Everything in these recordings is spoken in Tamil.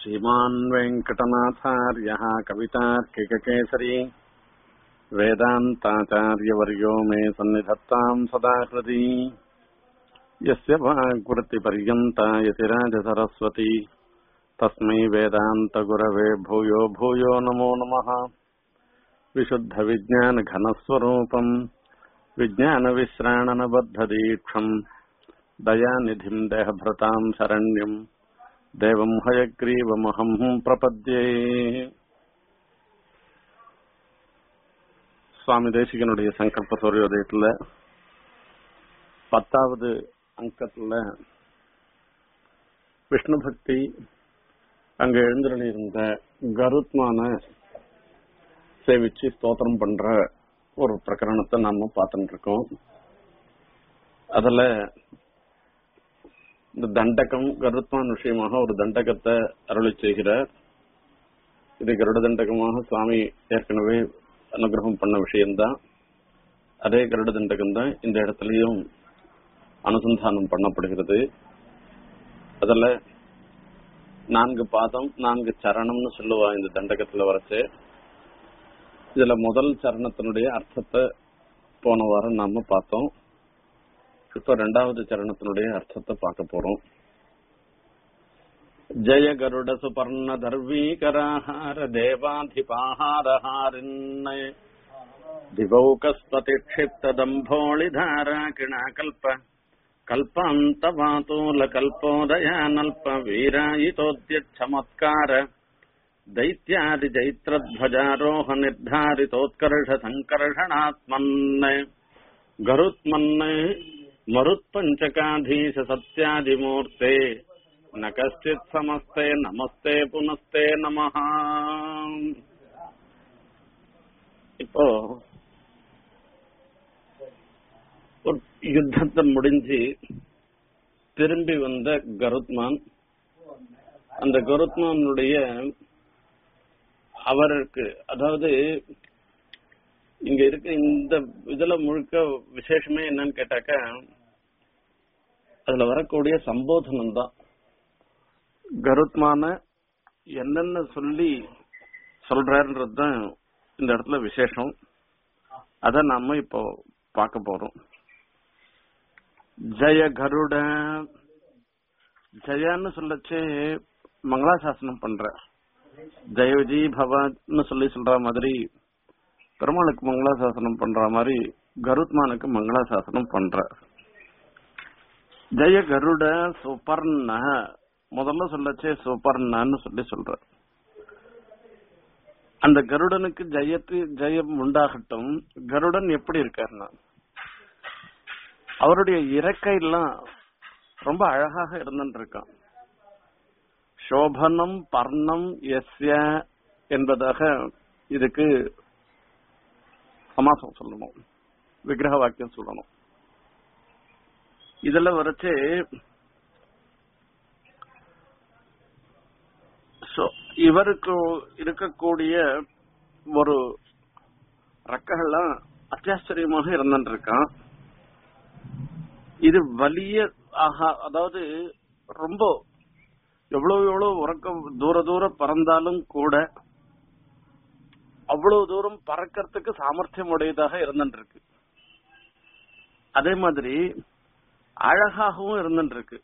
श्रीमान् वेङ्कटनाथार्यः कवितार्किककेसरी वेदान्ताचार्यवर्यो मे सन्निधत्ताम् सदा हृदि यस्य वाग्वृत्तिपर्यन्ता यतिराजसरस्वती तस्मै वेदान्तगुरवे भूयो भूयो नमो नमः विशुद्धविज्ञानघनस्वरूपम् विज्ञानविश्राणनबद्धदीक्षम् दयानिधिम् देहभृताम् शरण्यम् தேவம் ஹயக்ரீவமகம் பிரபத்யே சுவாமி தேசிகனுடைய சங்கல்ப சூரியோதயத்துல பத்தாவது அங்கத்துல விஷ்ணு பக்தி அங்க எழுந்திருந்த கருத்மான சேவிச்சு ஸ்தோத்திரம் பண்ற ஒரு பிரகரணத்தை நாம பார்த்துட்டு இருக்கோம் அதுல இந்த தண்டகம் கருத்மான் விஷயமாக ஒரு தண்டகத்தை அருளி செய்கிறார் இது கருட தண்டகமாக சுவாமி ஏற்கனவே அனுகிரகம் பண்ண விஷயம்தான் அதே கருட தண்டகம் தான் இந்த இடத்துலயும் அனுசந்தானம் பண்ணப்படுகிறது அதுல நான்கு பாதம் நான்கு சரணம்னு சொல்லுவா இந்த தண்டகத்துல வரைச்சு இதுல முதல் சரணத்தினுடைய அர்த்தத்தை போன வாரம் நாம பார்த்தோம் இப்ப ரெண்டாவது சரணத்தினுடைய அர்த்தத்தை பார்க்க போறோம் ஜய கருட சுபர்ண தர்வீகராஹார தேவாதிபாஹாரஹாரின்ன திவௌகஸ்பதி க்ஷிப்ததம்போளிதாரா கிணாகல்ப கல்பாந்தவாதூல கல்போதயானல்ப வீராயிதோத்யச்சமத்கார दैत्यादि जैत्रध्वजारोह निर्धारितोत्कर्ष सङ्कर्षणात्मन् गरुत्मन् मरुत्पञ्चकाधीश सत्यादिमूर्ते न कश्चित् समस्ते नमस्ते पुनस्ते நமஹ இப்போ ஒரு யுத்தத்தை முடிஞ்சு திரும்பி வந்த கருத்மான் அந்த கருத்மானுடைய அவருக்கு அதாவது இங்க இருக்க இந்த இதுல முழுக்க விசேஷமே என்னன்னு கேட்டாக்க அதுல வரக்கூடிய சம்போதனம் தான் கருத்மான என்னென்ன சொல்லி சொல்றாருன்றது தான் இந்த இடத்துல விசேஷம் அத நாம இப்போ பார்க்க போறோம் ஜெய கருட ஜெயான்னு சொல்லச்சு மங்களாசாசனம் பண்ற ஜெய விஜய் பவன்னு சொல்லி சொல்ற மாதிரி பெருமாளுக்கு மங்களாசாசனம் பண்ற மாதிரி கருத்மானுக்கு மங்களாசாசனம் பண்ற ஜெய கருட சுபர்ண முதல்ல சொல்லச்சே சுபர்ணன்னு சொல்லி சொல்ற அந்த கருடனுக்கு ஜெயத்து ஜெயம் உண்டாகட்டும் கருடன் எப்படி இருக்காருன்னா அவருடைய இறக்கை எல்லாம் ரொம்ப அழகாக இருந்துட்டு இருக்கான் சோபனம் பர்ணம் எஸ்ய என்பதாக இதுக்கு சமாசம் சொல்லணும் விக்கிரக வாக்கியம் சொல்லணும் இதுல வரைச்சு இவருக்கு இருக்கக்கூடிய ஒரு ரக்கங்கள்லாம் அத்தியாச்சரியமாக இருந்துட்டு இருக்கான் இது வலிய ஆகா அதாவது ரொம்ப எவ்வளவு எவ்வளவு உறக்கம் தூர தூரம் பறந்தாலும் கூட அவ்வளவு தூரம் பறக்கிறதுக்கு சாமர்த்தியம் உடையதாக இருந்துருக்கு அதே மாதிரி அழகாகவும் இருந்துருக்கு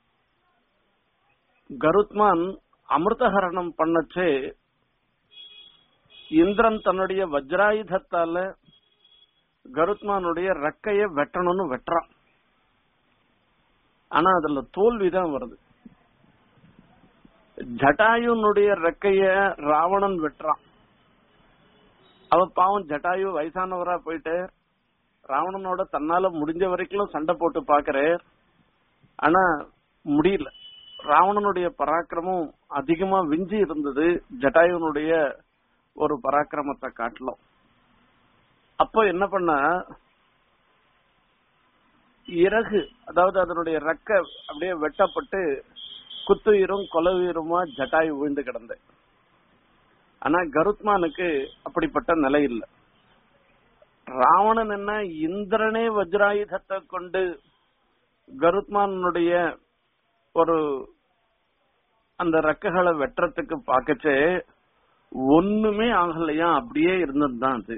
கருத்மான் அமிர்தஹரணம் பண்ணச்சே இந்திரன் தன்னுடைய வஜ்ராயுதத்தால கருத்மானுடைய ரெக்கைய வெட்டணும்னு வெட்டுறான் ஆனா அதுல தோல்விதான் வருது ஜட்டாயுனுடைய ரெக்கைய ராவணன் வெட்டுறான் அவ பாவம் ஜட்டாயு வயசானவரா போயிட்டு ராவணனோட தன்னால முடிஞ்ச வரைக்கும் சண்டை போட்டு பாக்குற ஆனா முடியல ராவணனுடைய பராக்கிரமம் அதிகமா விஞ்சி இருந்தது ஜட்டாயுனுடைய ஒரு பராக்கிரமத்தை காட்டலாம் அப்போ என்ன பண்ண இறகு அதாவது அதனுடைய ரெக்க அப்படியே வெட்டப்பட்டு குத்துயிரும் கொலவீருமா ஜட்டாயு விழுந்து கிடந்த ஆனா கருத்மானுக்கு அப்படிப்பட்ட நிலை இல்லை ராவணன் என்ன இந்திரனே வஜ்ராயுதத்தை கொண்டு கருத்மானுடைய ஒரு அந்த ரெக்கைகளை வெட்டுறதுக்கு பார்க்கச்சே ஒண்ணுமே ஆகலையா அப்படியே இருந்ததுதான் அது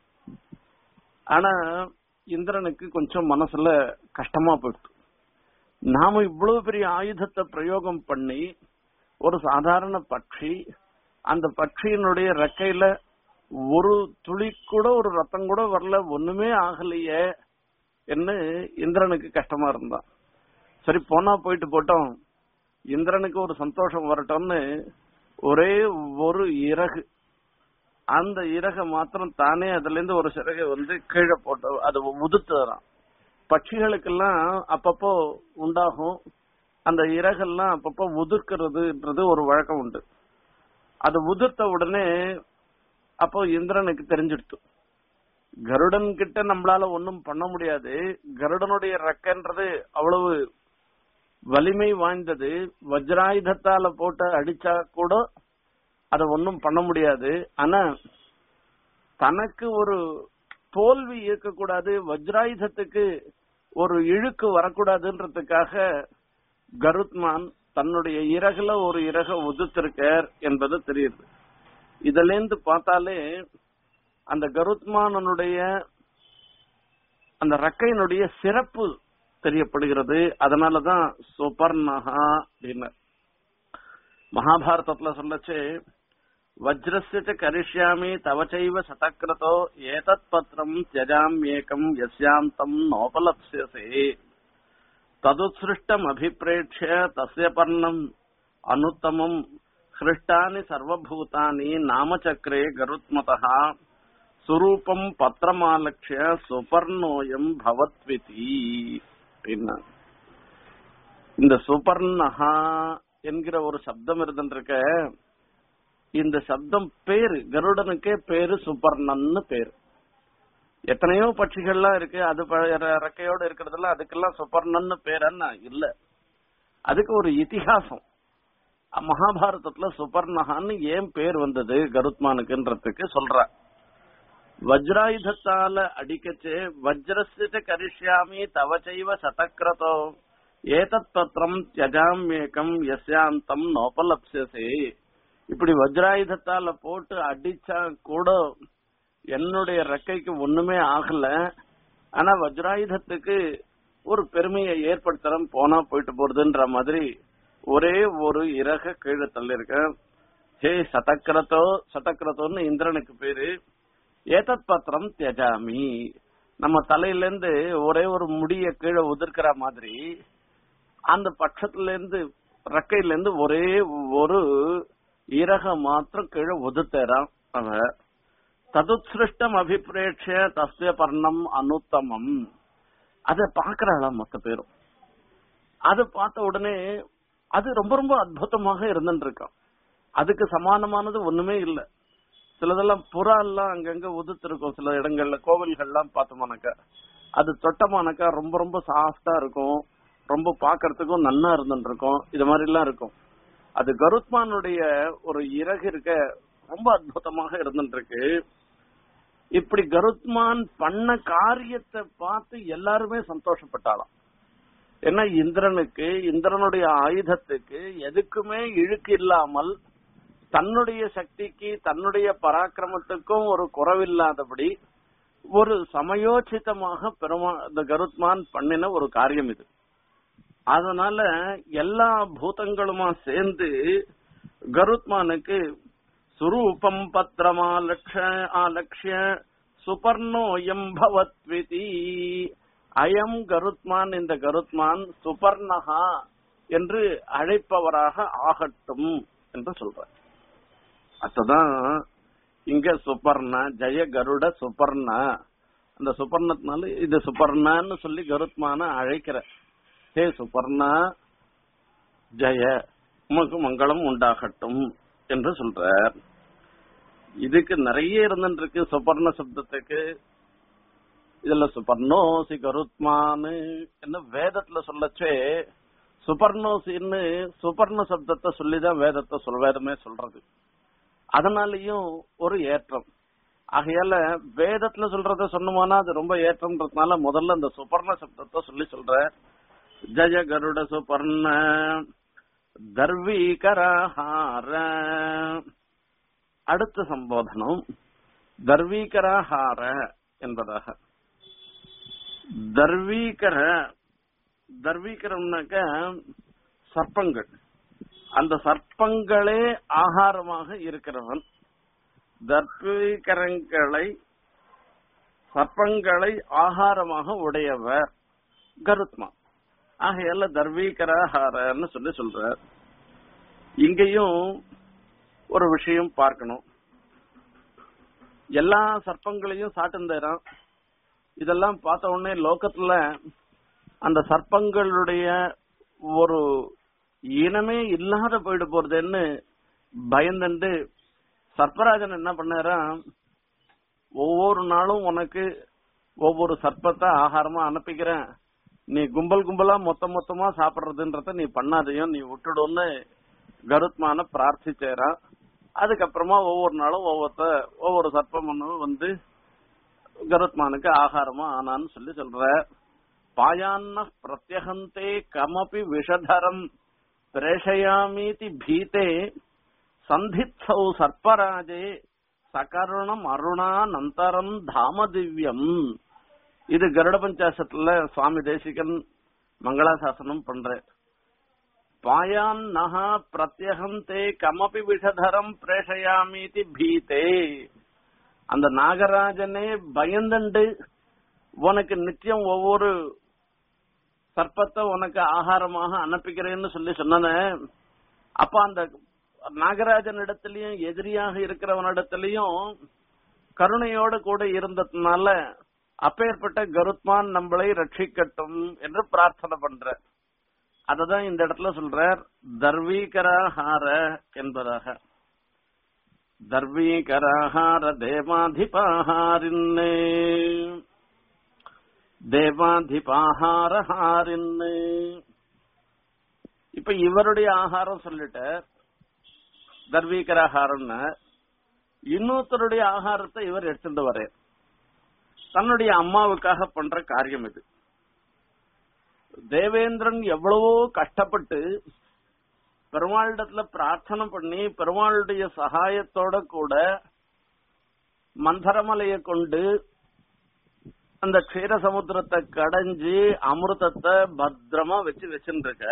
ஆனா இந்திரனுக்கு கொஞ்சம் மனசுல கஷ்டமா போயிடுச்சு நாம இவ்வளவு பெரிய ஆயுதத்தை பிரயோகம் பண்ணி ஒரு சாதாரண பட்சி அந்த பட்சியினுடைய ரெக்கையில ஒரு துளி கூட ஒரு ரத்தம் கூட வரல ஒண்ணுமே ஆகலையே என்று இந்திரனுக்கு கஷ்டமா இருந்தான் சரி போனா போயிட்டு போட்டோம் இந்திரனுக்கு ஒரு சந்தோஷம் வரட்டும்னு ஒரே ஒரு இறகு அந்த இறக மாத்திரம் தானே அதுல இருந்து ஒரு சிறகை வந்து கீழே போட்டு அது உதுத்துறான் பட்சிகளுக்கெல்லாம் அப்பப்போ உண்டாகும் அந்த இறகெல்லாம் அப்பப்போ உதிர்க்கிறதுன்றது ஒரு வழக்கம் உண்டு அது உதிர்த்த உடனே அப்போ இந்திரனுக்கு தெரிஞ்சிடுத்து கருடன் கிட்ட நம்மளால ஒன்னும் பண்ண முடியாது கருடனுடைய ரெக்கன்றது அவ்வளவு வலிமை வாய்ந்தது வஜ்ராயுதத்தால போட்டு அடிச்சா கூட அதை ஒன்னும் பண்ண முடியாது ஆனா தனக்கு ஒரு தோல்வி இருக்கக்கூடாது வஜ்ராயுதத்துக்கு ஒரு இழுக்கு வரக்கூடாதுன்றதுக்காக கருத்மான் தன்னுடைய இறகுல ஒரு இறக உதுத்திருக்கார் என்பது தெரியுது இதுல இருந்து பார்த்தாலே அந்த கருத்மானனுடைய அந்த ரக்கையினுடைய சிறப்பு தெரியப்படுகிறது அதனாலதான் சுபர்ணஹா அப்படின்னு மகாபாரதத்துல சொல்லச்சு வஜ்ரஸ்ய கரிஷ்யாமி தவச்சைவ சதக்கிரதோ ஏதத் பத்திரம் தியஜாம்யேகம் யஸ்யாந்தம் நோபலப்ஸ்யசே ததுத்ஸ்ருஷ்டம் அபிப்ரேட்சிய தஸ்ய பர்ணம் அனுத்தமம் ஹிருஷ்டானி சர்வபூதானி நாமச்சக்கரே கருத்மதா சுரூபம் பத்திரமாலட்சிய சுபர்ணோயம் பவத்விதி அப்படின்னா இந்த சுபர்ணஹா என்கிற ஒரு சப்தம் இருந்துருக்க இந்த சப்தம் பேரு கருடனுக்கே பேரு சுபர்ணன்னு பேரு எத்தனையோ பட்சிகள்லாம் இருக்கு அது ரெக்கையோட இருக்கிறதெல்லாம் அதுக்கெல்லாம் சுபர்ணன்னு பேரன்னா இல்ல அதுக்கு ஒரு இதிகாசம் மகாபாரதத்துல சுபர்ணகான்னு ஏன் பேர் வந்தது கருத்மானுக்குன்றதுக்கு சொல்ற வஜ்ராயுதத்தால அடிக்கச்சு வஜ்ரஸ்ய கரிஷ்யாமி தவச்சைவ சதக்கிரதோ ஏதத் பத்திரம் தியஜாம்யேகம் யஸ்யாந்தம் நோபலப்சசே இப்படி வஜ்ராயுதத்தால போட்டு அடிச்சா கூட என்னுடைய ரெக்கைக்கு ஒண்ணுமே ஆகல ஆனா வஜ்ராயுதத்துக்கு ஒரு பெருமையை ஏற்படுத்துறோம் போனா போயிட்டு போறதுன்ற மாதிரி ஒரே ஒரு இறக கீழே தள்ளிருக்க ஹே சதக்கிரதோ சதக்கிரதோன்னு இந்திரனுக்கு பேரு ஏதத் பத்திரம் தியஜாமி நம்ம தலையில இருந்து ஒரே ஒரு முடிய கீழே உதிர்க்கிற மாதிரி அந்த பட்சத்துல இருந்து ரெக்கையில இருந்து ஒரே ஒரு இறக மாத்திரம் கீழே உதுத்தேறான் அவன் ததுத்ஸ்ருஷ்டம் அபிப்ரேட்ச தஸ்ய பர்ணம் அனுத்தமம் அத பாக்குறாளாம் மொத்த பேரும் அது பார்த்த உடனே அது ரொம்ப ரொம்ப அற்புதமாக இருந்துட்டு இருக்கான் அதுக்கு சமானமானது ஒண்ணுமே இல்ல சிலதெல்லாம் புறா எல்லாம் அங்கங்க உதுத்திருக்கும் சில இடங்கள்ல கோவில்கள்லாம் பார்த்தோம்னாக்கா அது தொட்டமானாக்கா ரொம்ப ரொம்ப சாஃப்டா இருக்கும் ரொம்ப பாக்குறதுக்கும் நன்னா இருந்துட்டு இருக்கும் இது மாதிரி எல்லாம் இருக்கும் அது கருத்மானுடைய ஒரு இறகு இருக்க ரொம்ப அற்புதமாக இருந்துட்டு இருக்கு இப்படி கருத்மான் பண்ண காரியத்தை பார்த்து எல்லாருமே சந்தோஷப்பட்டாலாம் ஏன்னா இந்திரனுக்கு இந்திரனுடைய ஆயுதத்துக்கு எதுக்குமே இழுக்கு இல்லாமல் தன்னுடைய சக்திக்கு தன்னுடைய பராக்கிரமத்துக்கும் ஒரு குறவில்லாதபடி ஒரு சமயோச்சிதமாக பெருமா இந்த கருத்மான் பண்ணின ஒரு காரியம் இது அதனால எல்லா பூதங்களுமா சேர்ந்து கருத்மானுக்கு சுரூபம் பத்திரமாலட்ச ஆலக்ஷ்ய சுபர்ணோயம் பவத்விதி அயம் கருத்மான் இந்த கருத்மான் சுபர்ணகா என்று அழைப்பவராக ஆகட்டும் என்று சொல்ற அதுதான் இங்க சுபர்ண ஜெய கருட சுபர்ண அந்த சுபர்ணத்தினால இது சுபர்ணன்னு சொல்லி கருத்மான அழைக்கிற ஹே சுபர்ணா ஜெய உமக்கு மங்களம் உண்டாகட்டும் என்று சொல்றார் இதுக்கு நிறைய இருந்துருக்கு சுபர்ண சப்தத்துக்கு இதுல சுபர்ணோசி கருத்மானு என்ன வேதத்துல சொல்லச்சே சுபர்ணோசின்னு சுபர்ண சப்தத்தை சொல்லிதான் வேதத்தை சொல் வேதமே சொல்றது அதனாலயும் ஒரு ஏற்றம் ஆகையால வேதத்துல சொல்றத சொன்னோம்னா அது ரொம்ப ஏற்றம்ன்றதுனால முதல்ல இந்த சுபர்ண சப்தத்தை சொல்லி சொல்ற ஜய கருட சுபர்ண தர்வீகரஹார அடுத்த சம்போதனம் தர்வீகரஹார என்பதாக தர்வீகர தர்வீகரம்னாக்க சர்ப்பங்கள் அந்த சர்ப்பங்களே ஆகாரமாக இருக்கிறவன் தர்வீகரங்களை சர்ப்பங்களை ஆகாரமாக உடையவர் கருத்மான் ஆகையால தர்வீகரஹாரன்னு சொல்லி சொல்ற இங்கேயும் ஒரு விஷயம் பார்க்கணும் எல்லா சர்ப்பங்களையும் சாட்டுந்தாராம் இதெல்லாம் பார்த்த உடனே லோகத்துல அந்த சர்ப்பங்களுடைய ஒரு இனமே இல்லாத போயிட்டு போறதுன்னு பயந்துண்டு சர்ப்பராஜன் என்ன பண்ணாராம் ஒவ்வொரு நாளும் உனக்கு ஒவ்வொரு சர்ப்பத்தை ஆகாரமா அனுப்பிக்கிறேன் நீ கும்பல் கும்பலா மொத்த மொத்தமா சாப்பிடுறதுன்றத நீ பண்ணாதையும் நீ விட்டுடும்னு கருத்மான பிரார்த்திச்சேரான் அதுக்கப்புறமா ஒவ்வொரு நாளும் ஒவ்வொருத்த ஒவ்வொரு சர்ப்பமனும் வந்து கருத்மானுக்கு ஆகாரமா ஆனான்னு சொல்லி சொல்ற பாயான்ன பிரத்யகந்தே கமபி விஷதரம் பிரேஷயாமீதி பீதே சந்தித்சௌ சர்ப்பராஜே சகருணம் அருணானந்தரம் தாம திவ்யம் இது கருட பஞ்சாசத்துல சுவாமி தேசிகன் மங்களாசாசனம் பண்ற பாயான் நகா பிரத்யகந்தே கமபி விஷதரம் பிரேஷயாமீதி பீதே அந்த நாகராஜனே பயந்துண்டு உனக்கு நித்தியம் ஒவ்வொரு சர்ப்பத்தை உனக்கு ஆகாரமாக அனுப்பிக்கிறேன்னு சொல்லி சொன்னன அப்ப அந்த நாகராஜன் இடத்திலையும் எதிரியாக இருக்கிறவனிடத்திலையும் கருணையோடு கூட இருந்ததுனால அப்பேற்பட்ட கருத்மான் நம்மளை ரட்சிக்கட்டும் என்று பிரார்த்தனை பண்ற அததான் இந்த இடத்துல சொல்றார் தர்வீகராஹார என்பதாக தர்வீகராஹார தேவாதிபாஹாரின்னே தேவாதிபாஹாரஹாரின்னு இப்ப இவருடைய ஆகாரம் சொல்லிட்ட தர்வீகராகாரம்னு இன்னொருத்தருடைய ஆகாரத்தை இவர் எடுத்துட்டு வர தன்னுடைய அம்மாவுக்காக பண்ற காரியம் இது தேவேந்திரன் எவ்வளவோ கஷ்டப்பட்டு பெருமாளிடத்துல பிரார்த்தனை பண்ணி பெருமாளுடைய சகாயத்தோட கூட மந்தரமலையை கொண்டு அந்த க்ஷீர சமுத்திரத்தை கடைஞ்சு அமிர்தத்தை பத்திரமா வச்சு வச்சுருக்க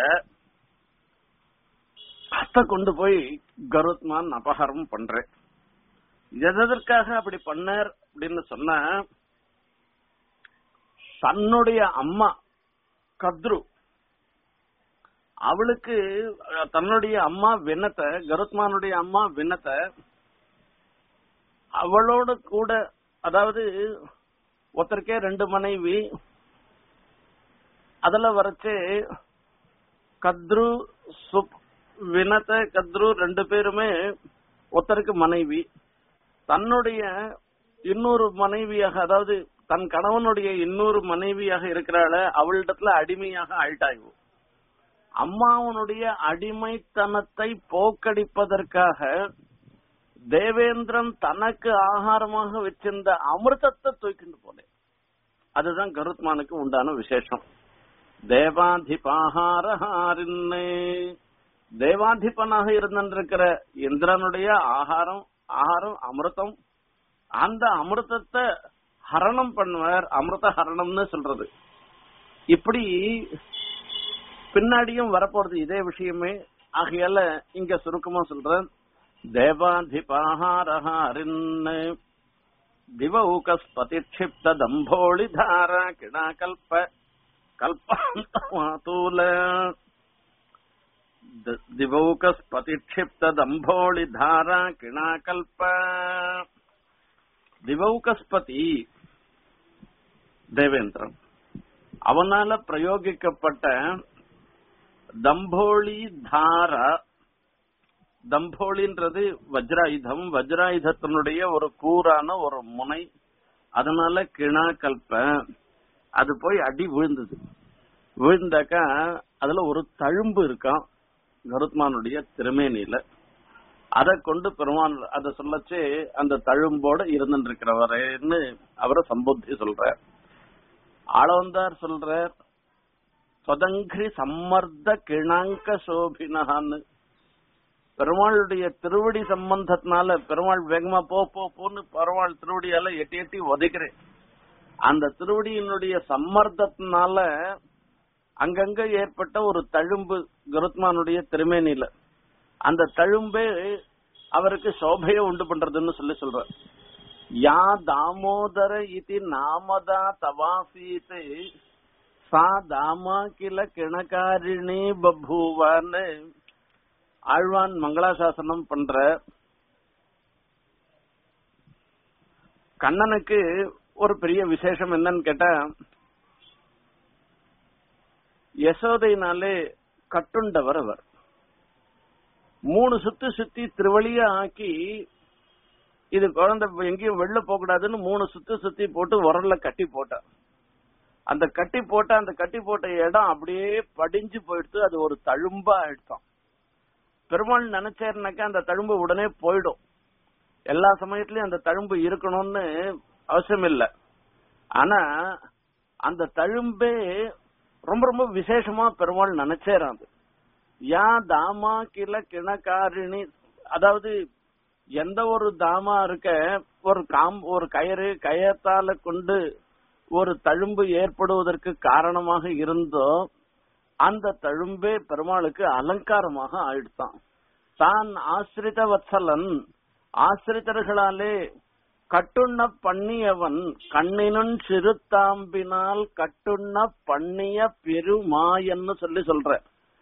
அத்தை கொண்டு போய் கருத்மான் அபகாரம் பண்றேன் எதற்காக அப்படி பண்ணார் அப்படின்னு சொன்ன தன்னுடைய அம்மா கத்ரு அவளுக்கு தன்னுடைய அம்மா வினத்தை கருத்மானுடைய அம்மா வினத்தை அவளோட கூட அதாவது ஒருத்தருக்கே ரெண்டு மனைவி அதுல வரைச்சு கத்ரு சுப் வினத கத்ரு ரெண்டு பேருமே ஒருத்தருக்கு மனைவி தன்னுடைய இன்னொரு மனைவியாக அதாவது தன் கணவனுடைய இன்னொரு மனைவியாக இருக்கிறாள அவளிடத்துல அடிமையாக ஆயிட்டாய்வு அம்மாவனுடைய அடிமைத்தனத்தை போக்கடிப்பதற்காக தேவேந்திரன் தனக்கு ஆகாரமாக வச்சிருந்த அமிர்தத்தை தூக்கிட்டு போனேன் அதுதான் கருத்மானுக்கு உண்டான விசேஷம் தேவாதிபாகாரஹாரின்னு தேவாதிபனாக இருந்திருக்கிற இந்திரனுடைய ஆகாரம் ஆகாரம் அமிர்தம் அந்த அமிர்தத்தை ஹரணம் பண்ணுவார் அமிர்த ஹரணம்னு சொல்றது இப்படி பின்னாடியும் வரப்போறது இதே விஷயமே ஆகையால இங்க சுருக்கமா சொல்றேன் தேவாதிபாஹாரஹாரின்னு திவௌகஸ்பதிக்ஷிப்த தம்போளி தாரா கிணா கல்ப கல்பாந்தூல திவௌகஸ்பதிக்ஷிப்த தம்போளி தாரா கிணா கல்ப திவௌகஸ்பதி தேவேந்திரன் அவனால பிரயோகிக்கப்பட்ட தம்போளி தாரா தம்போலின்றது வஜ்ராயுதம் வஜ்ராயுதத்தினுடைய ஒரு கூறான ஒரு முனை அதனால கிணா கல்ப அது போய் அடி விழுந்தது விழுந்தாக்கா அதுல ஒரு தழும்பு இருக்கான் கருத்மானுடைய திருமேனியில அதை கொண்டு பெருமான் அதை சொல்லச்சு அந்த தழும்போட இருந்துட்டு இருக்கிறவரேன்னு அவரை சம்புத்தி சொல்ற ஆளவந்தார் சொல்ற சொதங்கிரி சம்மர்த கிணாங்க சோபினகான்னு பெருமாளுடைய திருவடி சம்பந்தத்தினால பெருமாள் வேகமா போ போ போன்னு பெருமாள் திருவடியால எட்டி எட்டி உதைக்கிறேன் அந்த திருவடியினுடைய சம்மர்தத்தினால அங்கங்க ஏற்பட்ட ஒரு தழும்பு கருத்மானுடைய திருமேனில அந்த தழும்பே அவருக்கு சோபையை உண்டு பண்றதுன்னு சொல்லி சொல்ற யா தாமோதர இது நாமதா தவாசீத் சா தாமா கில கிணகாரிணி பபூவான்னு ஆழ்வான் மங்களாசாசனம் பண்ற கண்ணனுக்கு ஒரு பெரிய விசேஷம் என்னன்னு கேட்டா யசோதையினாலே கட்டுண்டவர் அவர் மூணு சுத்து சுத்தி திருவழிய ஆக்கி இது குழந்தை எங்கேயும் வெளில போக கூடாதுன்னு மூணு சுத்து சுத்தி போட்டு உரல்ல கட்டி போட்டார் அந்த கட்டி போட்ட அந்த கட்டி போட்ட இடம் அப்படியே படிஞ்சு போயிடுத்து அது ஒரு தழும்பா ஆயிடுச்சாம் பெருமாள் நினைச்சாருனாக்கா அந்த தழும்பு உடனே போயிடும் எல்லா சமயத்திலயும் அந்த தழும்பு இருக்கணும்னு அவசியம் இல்லை ஆனா அந்த தழும்பே ரொம்ப ரொம்ப விசேஷமா பெருமாள் நினைச்சேறான் அது யா தாமா கில கிணக்காரிணி அதாவது எந்த ஒரு தாமா இருக்க ஒரு காம் ஒரு கயிறு கயத்தால கொண்டு ஒரு தழும்பு ஏற்படுவதற்கு காரணமாக இருந்தோ அந்த தழும்பே பெருமாளுக்கு அலங்காரமாக ஆயிடுத்தான் தான் ஆசிரித வத்சலன் ஆசிரிதர்களாலே கட்டுண்ண பண்ணியவன் கண்ணினுன் சிறுத்தாம்பினால் கட்டுண்ண பண்ணிய பெருமாயன்னு சொல்லி சொல்ற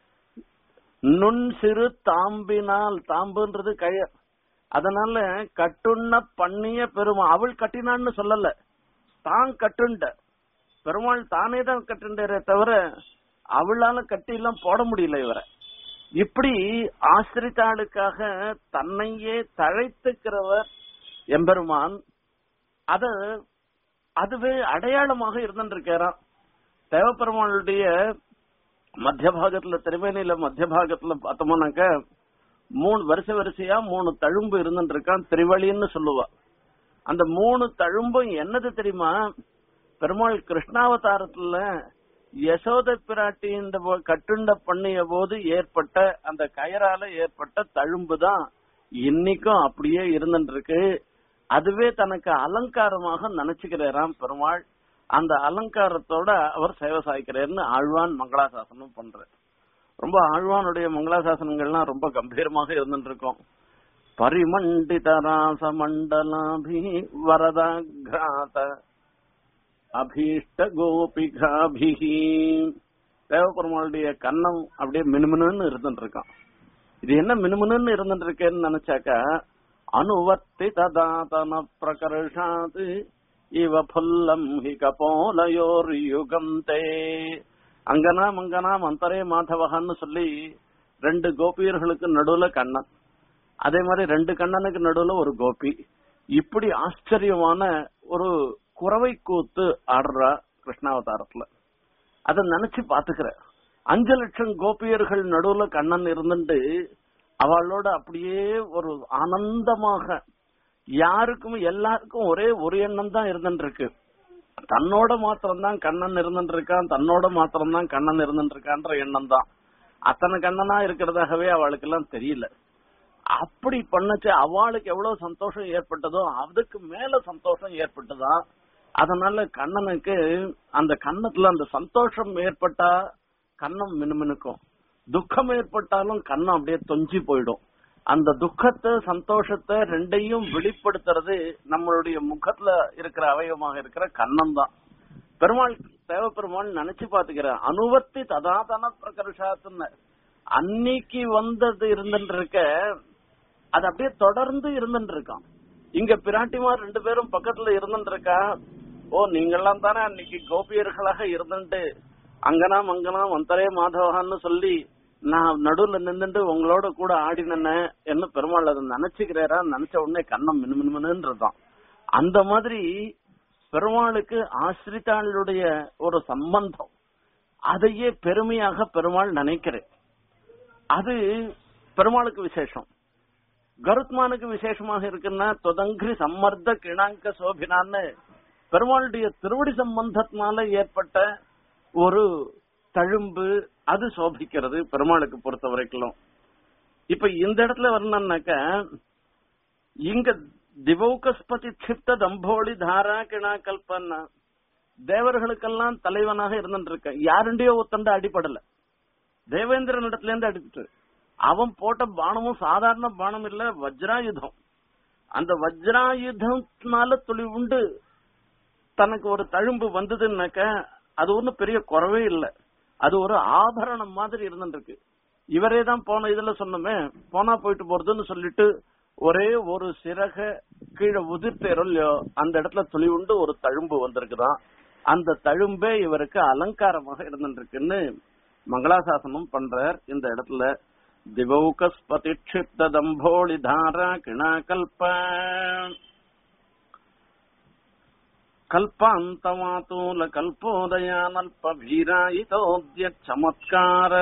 நுண் சிறு தாம்பினால் தாம்புன்றது கய அதனால கட்டுண்ண பண்ணிய பெருமா அவள் கட்டினான்னு சொல்லல தான் கட்டுண்ட பெருமாள் தானே தான் கட்டுண்டாரே தவிர அவளால கட்டி எல்லாம் போட முடியல இவரை இப்படி ஆசிரித்தாளுக்காக தன்னையே தழைத்துக்கிறவர் எம்பெருமான் அத அதுவே அடையாளமாக இருந்துருக்காராம் தேவப்பெருமாளுடைய மத்திய பாகத்துல திருமேனியில மத்திய பாகத்துல பார்த்தோம்னாக்க மூணு வரிசை வரிசையா மூணு தழும்பு இருந்துட்டு இருக்கான் திருவழின்னு சொல்லுவா அந்த மூணு தழும்பும் என்னது தெரியுமா பெருமாள் கிருஷ்ணாவதாரத்துல யசோத பிராட்டி இந்த போ- கட்டுண்ட பண்ணிய போது ஏற்பட்ட அந்த கயரால ஏற்பட்ட தழும்பு தான் இன்னைக்கும் அப்படியே இருந்துட்டு இருக்கு அதுவே தனக்கு அலங்காரமாக நினைச்சுக்கிறாராம் பெருமாள் அந்த அலங்காரத்தோட அவர் சேவை சாய்க்கிறார்னு ஆழ்வான் மங்களாசாசனம் பண்ற ரொம்ப ஆழ்வானுடைய மங்களாசாசனங்கள்லாம் ரொம்ப கம்பீரமாக இருந்துட்டு இருக்கும் பரிமண்டித ராச மண்டலாபி வரதாகிராத அபீஷ்ட கோபிகாபிகி தேவபெருமாளுடைய கண்ணம் அப்படியே மினுமினுன்னு இருந்துட்டு இருக்கான் இது என்ன மினுமினுன்னு இருந்துட்டு இருக்கேன்னு நினைச்சாக்கா அனுவர்த்தி ததாதன பிரகர்ஷாத் இவ புல்லம் ஹி கபோலயோர் யுகந்தே அங்கனா மங்கனா மந்தரே மாதவகான்னு சொல்லி ரெண்டு கோபியர்களுக்கு நடுவுல கண்ணன் அதே மாதிரி ரெண்டு கண்ணனுக்கு நடுவுல ஒரு கோபி இப்படி ஆச்சரியமான ஒரு குறவை கூத்து ஆடுறா கிருஷ்ணாவதாரத்துல அத நினைச்சு பாத்துக்கிற அஞ்சு லட்சம் கோபியர்கள் நடுவுல கண்ணன் இருந்துட்டு அவளோட அப்படியே ஒரு ஆனந்தமாக யாருக்கும் எல்லாருக்கும் ஒரே ஒரு எண்ணம் தான் இருந்துட்டு இருக்கு தன்னோட மாத்திரம்தான் கண்ணன் இருந்துட்டு இருக்கான் தன்னோட மாத்திரம்தான் கண்ணன் இருந்துட்டு இருக்கான்ற எண்ணம் தான் அத்தனை கண்ணனா இருக்கிறதாகவே அவளுக்கு எல்லாம் தெரியல அப்படி பண்ணச்சு அவளுக்கு எவ்வளவு சந்தோஷம் ஏற்பட்டதோ அதுக்கு மேல சந்தோஷம் ஏற்பட்டதா அதனால கண்ணனுக்கு அந்த கண்ணத்துல அந்த சந்தோஷம் ஏற்பட்டா கண்ணம் மினுமினுக்கும் துக்கம் ஏற்பட்டாலும் கண்ணம் அப்படியே தொஞ்சி போயிடும் அந்த துக்கத்தை சந்தோஷத்தை ரெண்டையும் வெளிப்படுத்துறது நம்மளுடைய முகத்துல இருக்கிற அவயவமாக இருக்கிற கண்ணம் தான் பெருமாள் தேவப்பெருமாள் நினைச்சு பாத்துக்கிற அனுவர்த்தி ததாதன பிரகர்ஷாத்துன்னு அன்னைக்கு வந்தது இருந்துட்டு இருக்க அது அப்படியே தொடர்ந்து இருந்துட்டு இருக்கான் இங்க பிராட்டிமார் ரெண்டு பேரும் பக்கத்துல இருந்துட்டு இருக்கா ஓ நீங்கெல்லாம் தானே அன்னைக்கு கோபியர்களாக இருந்துட்டு அங்கனா மங்கனா மந்தரே மாதவகான்னு சொல்லி நான் நடுவுல நின்னுட்டு உங்களோட கூட ஆடினேன்னு என்ன பெருமாள் அதை நினைச்சுக்கிறாரா நினைச்ச உடனே கண்ணம் மினுமினுன்றதான் அந்த மாதிரி பெருமாளுக்கு ஆசிரித்தாளுடைய ஒரு சம்பந்தம் அதையே பெருமையாக பெருமாள் நினைக்கிறேன் அது பெருமாளுக்கு விசேஷம் கருத்மானுக்கு விசேஷமாக இருக்குன்னா தொதங்கிரி சம்மர்த்த கிணாங்க சோபினான்னு பெருமாளுடைய திருவடி சம்பந்தத்தினால ஏற்பட்ட ஒரு தழும்பு அது சோபிக்கிறது பெருமாளுக்கு பொறுத்த வரைக்கும் இப்ப இந்த இடத்துல வரணும்னாக்க இங்க திவௌகஸ்பதி சிப்த தம்போடி தாரா கிணா கல்பன்னா தேவர்களுக்கெல்லாம் தலைவனாக இருந்துட்டு இருக்க யாருண்டையோ ஒத்தண்ட அடிபடல தேவேந்திரன் இடத்துல இருந்து அடிபட்டு அவன் போட்ட பானமும் சாதாரண பானம் இல்ல வஜ்ராயுதம் அந்த வஜ்ராயுதத்தினால துளி உண்டு தனக்கு ஒரு தழும்பு வந்ததுன்னாக்க அது ஒண்ணும் பெரிய குறவே இல்ல அது ஒரு ஆபரணம் மாதிரி இருந்துருக்கு இவரே தான் போன இதுல சொன்னோமே போனா போயிட்டு போறதுன்னு சொல்லிட்டு ஒரே ஒரு சிறக கீழே உதிர்த்தேரோ இல்லையோ அந்த இடத்துல துளி உண்டு ஒரு தழும்பு வந்திருக்குதான் அந்த தழும்பே இவருக்கு அலங்காரமாக இருந்துருக்குன்னு மங்களாசாசனம் பண்றார் இந்த இடத்துல திவௌகஸ்பதி க்ஷிப்த தம்போளி தாரா கிணா கல்ப கல்பாந்தமாத்தூல கல்போதயானல்ப வீராயிதோத்ய சமத்கார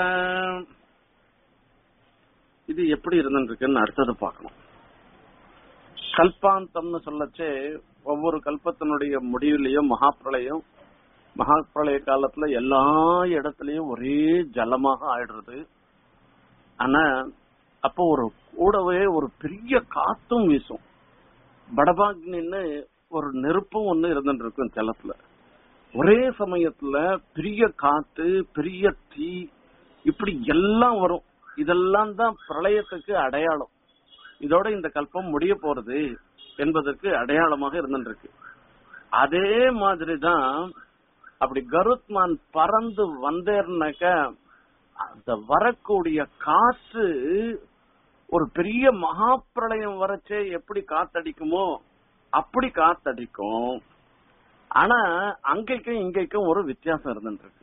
இது எப்படி இருந்துருக்குன்னு அடுத்தது பார்க்கணும் கல்பாந்தம்னு சொல்லச்சே ஒவ்வொரு கல்பத்தினுடைய முடிவுலயும் மகாப்பிரளயம் மகாப்பிரளய காலத்துல எல்லா இடத்துலயும் ஒரே ஜலமாக ஆயிடுறது ஆனா அப்போ ஒரு கூடவே ஒரு பெரிய காத்தும் வீசும் படபாக்னின்னு ஒரு நெருப்பும் ஒண்ணு இருந்துட்டு இருக்கும் ஜலத்துல ஒரே சமயத்துல பெரிய காத்து பெரிய தீ இப்படி எல்லாம் வரும் இதெல்லாம் தான் பிரளயத்துக்கு அடையாளம் இதோட இந்த கல்பம் முடிய போறது என்பதற்கு அடையாளமாக இருந்துருக்கு அதே மாதிரிதான் அப்படி கருத்மான் பறந்து வந்தேர்னாக்க அந்த வரக்கூடிய காற்று ஒரு பெரிய மகா பிரளயம் வரச்சே எப்படி காத்தடிக்குமோ அப்படி காத்தடிக்கும் ஆனா அங்கேக்கும் இங்கேக்கும் ஒரு வித்தியாசம் இருந்துருக்கு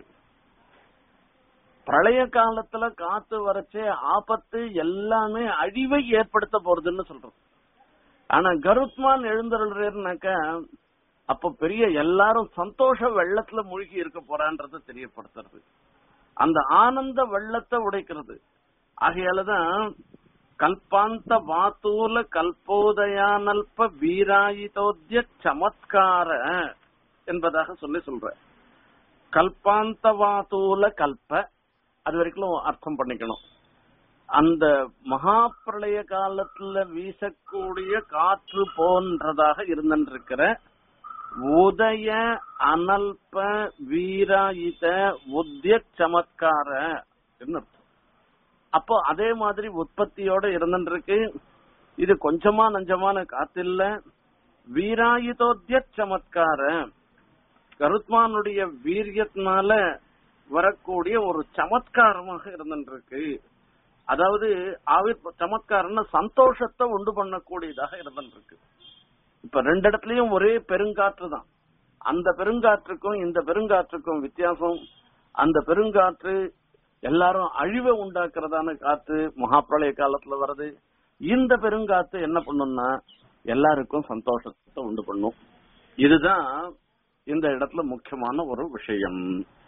பிரளய காலத்துல காத்து வரச்சே ஆபத்து எல்லாமே அழிவை ஏற்படுத்த போறதுன்னு சொல்றோம் ஆனா கருத்மான் எழுந்தருள்றேன்னாக்க அப்ப பெரிய எல்லாரும் சந்தோஷ வெள்ளத்துல மூழ்கி இருக்க போறான்றத தெரியப்படுத்துறது அந்த ஆனந்த வெள்ளத்தை உடைக்கிறது ஆகையாலதான் கல்பாந்த வாத்தூல கல்போதயானல்ப வீராயுதோத்திய சமத்கார என்பதாக சொல்லி சொல்ற கல்பாந்த வாத்தூல கல்ப அது வரைக்கும் அர்த்தம் பண்ணிக்கணும் அந்த மகா பிரளய காலத்துல வீசக்கூடிய காற்று போன்றதாக இருந்திருக்கிற உதய அனல்ப வீராயுத உத்திய சமத்கார அர்த்தம் அப்போ அதே மாதிரி உற்பத்தியோட இருந்துருக்கு இது கொஞ்சமா நஞ்சமான காத்தில்ல வீராயுதோத்திய சமத்கார கருத்மானுடைய வீரியத்தினால வரக்கூடிய ஒரு சமத்காரமாக இருந்துருக்கு அதாவது ஆவிர் சமத்காரம்னு சந்தோஷத்தை உண்டு பண்ணக்கூடியதாக இருந்துருக்கு இப்ப ரெண்டு இடத்துலயும் ஒரே பெருங்காற்று தான் அந்த பெருங்காற்றுக்கும் இந்த பெருங்காற்றுக்கும் வித்தியாசம் அந்த பெருங்காற்று எல்லாரும் அழிவை உண்டாக்குறதான காத்து மகாப்பிரளய காலத்துல வருது இந்த பெருங்காத்து என்ன பண்ணும்னா எல்லாருக்கும் சந்தோஷத்தை உண்டு பண்ணும் இதுதான் இந்த இடத்துல முக்கியமான ஒரு விஷயம்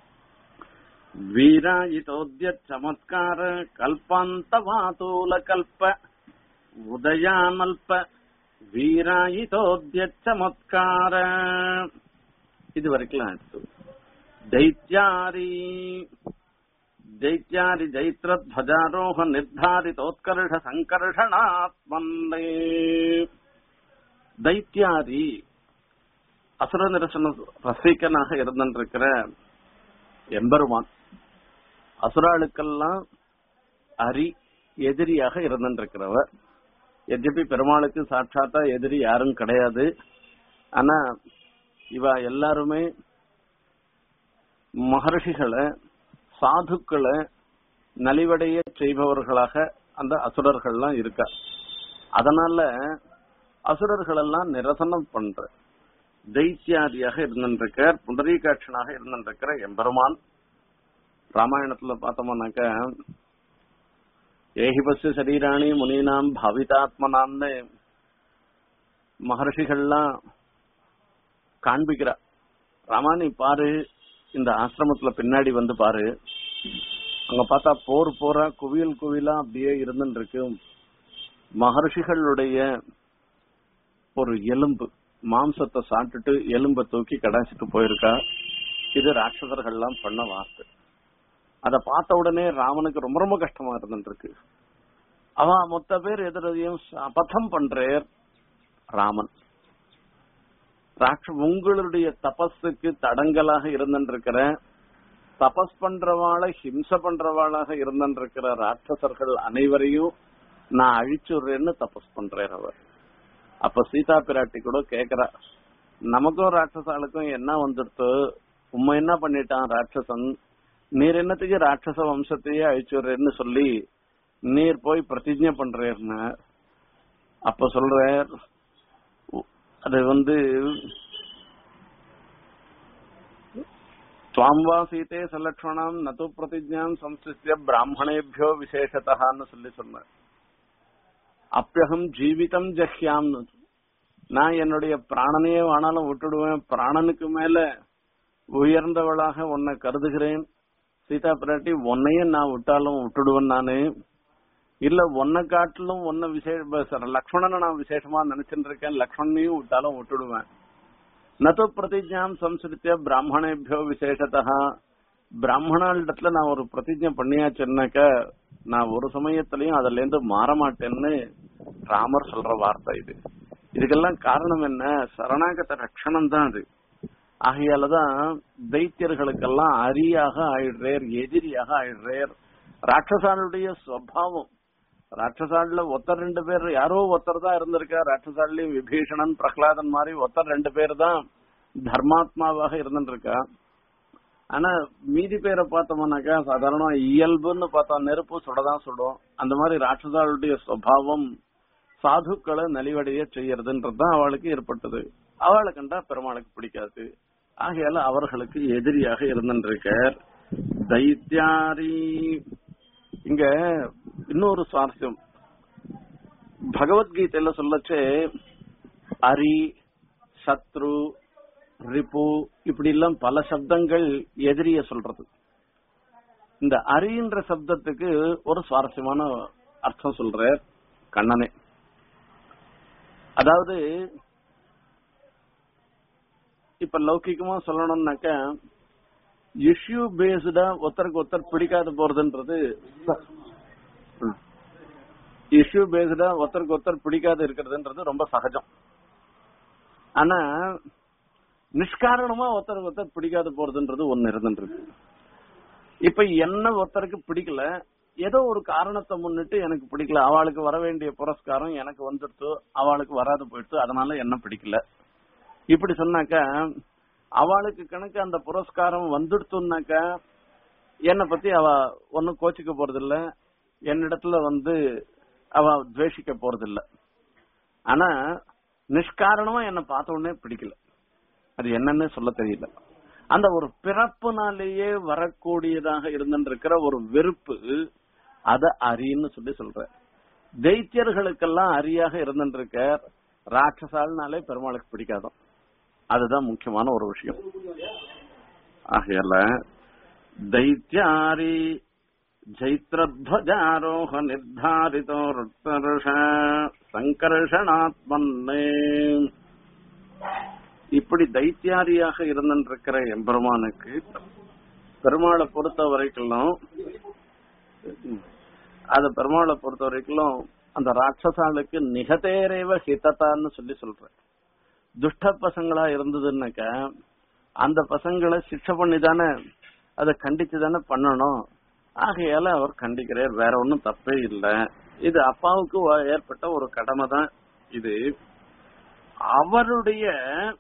வீராயுதோத்திய சமத்கார கல்பாந்த வாதூல கல்ப உதயானல்ப வீராயுதோத்திய சமத்கார இது வரைக்கும் ஆயிடுச்சு दैत्यारी दैत्यारि जैत्रध्वजारोह निर्धारितोत्कर्ष சங்கர்ஷணாத்மன்னே தைத்தியாரி அசுர நிரசன ரசிகனாக இருந்திருக்கிற எம்பெருமான் அசுராளுக்கெல்லாம் அரி எதிரியாக இருந்திருக்கிறவர் எதிர்ப்பி பெருமாளுக்கு சாட்சாத்தா எதிரி யாரும் கிடையாது ஆனா இவ எல்லாருமே மகர்ஷிகளை சாதுக்களை நலிவடைய செய்பவர்களாக அந்த அசுரர்கள்லாம் இருக்கா அதனால அசுரர்கள் எல்லாம் நிரசனம் பண்ற தைத்தியாதியாக இருந்திருக்கார் புண்டரீகாட்சனாக இருந்திருக்கிற எம்பெருமான் ராமாயணத்துல பார்த்தோம்னாக்க ஏஹிபஸ்ய சரீராணி முனீனாம் பாவிதாத்மனான்னு மகர்ஷிகள்லாம் காண்பிக்கிறா ராமா நீ பாரு இந்த ஆசிரமத்துல பின்னாடி வந்து பாரு அங்க பார்த்தா போர் போரா குவியல் குவியலா அப்படியே இருந்துட்டு இருக்கு மகர்ஷிகளுடைய ஒரு எலும்பு மாம்சத்தை சாப்பிட்டுட்டு எலும்பை தூக்கி கடாசிட்டு போயிருக்கா இது ராட்சசர்கள்லாம் பண்ண வார்த்தை அத பார்த்த உடனே ராமனுக்கு ரொம்ப ரொம்ப கஷ்டமா இருந்துருக்கு அவன் மொத்த பேர் எதிரையும் அபத்தம் பண்றேர் ராமன் ராட்ச உங்களுடைய தபஸுக்கு தடங்கலாக இருந்திருக்கிற தபஸ் பண்றவாளை ஹிம்ச பண்றவாளாக இருந்திருக்கிற ராட்சசர்கள் அனைவரையும் நான் அழிச்சுடுறேன்னு தபஸ் பண்றேன் அவர் அப்ப சீதா பிராட்டி கூட கேக்குறா நமக்கும் ராட்சசாளுக்கும் என்ன வந்துடுத்து உண்மை என்ன பண்ணிட்டான் ராட்சசன் நீர் என்னத்துக்கு ராட்சச வம்சத்தையே அழிச்சுடுறேன்னு சொல்லி நீர் போய் பிரதிஜை பண்றேன்னு அப்ப சொல்றார் அது வந்து துவாம் வா சீதே சலக்ஷணம் நது பிரதிஜாம் சம்சித்திய பிராமணேபியோ விசேஷத்தான்னு சொல்லி சொன்னார் அப்பியகம் ஜீவிதம் ஜஹ்யாம்னு நான் என்னுடைய பிராணனையே வேணாலும் விட்டுடுவேன் பிராணனுக்கு மேல உயர்ந்தவளாக உன்னை கருதுகிறேன் சீதா பிராட்டி உன்னையும் நான் விட்டாலும் விட்டுடுவேன் நானு இல்ல உன்னை காட்டிலும் உன்னை விசேஷ லக்ஷ்மணனை நான் விசேஷமா நினைச்சிட்டு இருக்கேன் லக்ஷ்மணையும் விட்டாலும் விட்டுடுவேன் நது பிரதிஜாம் சம்ஸ்கிருத்திய பிராமணேபியோ விசேஷத்தா பிராமணாளிடத்துல நான் ஒரு பிரதிஜை பண்ணியாச்சுன்னாக்க நான் ஒரு சமயத்திலையும் அதுல இருந்து மாற மாட்டேன்னு ராமர் சொல்ற வார்த்தை இது இதுக்கெல்லாம் காரணம் என்ன சரணாகத ரட்சணம் தான் அது ஆகையாலதான் தைத்தியர்களுக்கெல்லாம் அரியாக ஆயிடுறேர் எதிரியாக ஆயிடுறேர் ராட்சசாளுடைய சுவாவம் ராட்சசாடுல ஒத்தர் ரெண்டு பேர் யாரோ ஒருத்தர் தான் இருந்திருக்கா ராட்சசாடுலயும் விபீஷணன் பிரகலாதன் மாதிரி ஒத்தர் ரெண்டு பேர் தான் தர்மாத்மாவாக இருந்துருக்கா ஆனா மீதி பேரை பார்த்தோம்னாக்கா சாதாரண இயல்புன்னு பார்த்தா நெருப்பு சுடதான் சுடும் அந்த மாதிரி ராட்சசாளுடைய சுவாவம் சாதுக்களை நலிவடைய செய்யறதுன்றதுதான் அவளுக்கு ஏற்பட்டது அவளை கண்டா பெருமாளுக்கு பிடிக்காது ஆகையால அவர்களுக்கு எதிரியாக இருந்திருக்கார் தைத்தியாரி இங்க இன்னொரு சுவாரஸ்யம் பகவத்கீதையில சொல்லச்சே அரி சத்ரு ரிப்பு இப்படி எல்லாம் பல சப்தங்கள் எதிரிய சொல்றது இந்த அரின்ற சப்தத்துக்கு ஒரு சுவாரஸ்யமான அர்த்தம் சொல்ற கண்ணனே அதாவது இப்ப லௌகிகமா சொல்லணும்னாக்க இஷ்யூ பேஸ்டா ஒருத்தருக்கு ஒருத்தர் பிடிக்காது போறதுன்றது இஷ்யூ பேஸ்டா ஒருத்தருக்கு ஒருத்தர் பிடிக்காது இருக்கிறதுன்றது ரொம்ப சகஜம் ஆனா நிஷ்காரணமா ஒருத்தருக்கு ஒருத்தர் பிடிக்காது போறதுன்றது ஒன்னு இருந்துருக்கு இப்ப என்ன ஒருத்தருக்கு பிடிக்கல ஏதோ ஒரு காரணத்தை முன்னிட்டு எனக்கு பிடிக்கல அவளுக்கு வர வேண்டிய புரஸ்காரம் எனக்கு வந்துடுத்து அவளுக்கு வராது போயிடுத்து அதனால என்ன பிடிக்கல இப்படி சொன்னாக்கா அவளுக்கு கணக்கு அந்த புரஸ்காரம் வந்துடுத்துனாக்கா என்னை பத்தி அவ ஒன்னும் கோச்சிக்க போறதில்ல என்னிடத்துல வந்து அவ துவேஷிக்க போறதில்ல ஆனா நிஷ்காரணமா என்ன பார்த்த உடனே பிடிக்கல அது என்னன்னு சொல்ல தெரியல அந்த ஒரு பிறப்புனாலேயே வரக்கூடியதாக இருந்திருக்கிற ஒரு வெறுப்பு அத அரின்னு சொல்லி சொல்ற தைத்தியர்களுக்கெல்லாம் அரியாக இருந்திருக்க ராட்சசால்னாலே பெருமாளுக்கு பிடிக்காதான் அதுதான் முக்கியமான ஒரு விஷயம் ஆகையால தைத்தியாரி ஜைத்ரத்வஜாரோக நிர்தாரிதோ ருத்தருஷ சங்கர்ஷணாத்மன்னே இப்படி தைத்தியாரியாக இருந்திருக்கிற எம்பெருமானுக்கு பெருமாளை பொறுத்த வரைக்கும் அது பெருமாளை பொறுத்த வரைக்கும் அந்த ராட்சசாளுக்கு நிகதேரேவ ஹிதத்தான்னு சொல்லி சொல்றேன் துஷ்ட பசங்களா இருந்ததுன்னாக்க அந்த பசங்களை சிக்ஷை பண்ணி தானே அதை கண்டிச்சு தானே பண்ணணும் ஆகையால அவர் கண்டிக்கிறார் வேற ஒன்றும் தப்பே இல்லை இது அப்பாவுக்கு ஏற்பட்ட ஒரு கடமை தான் இது அவருடைய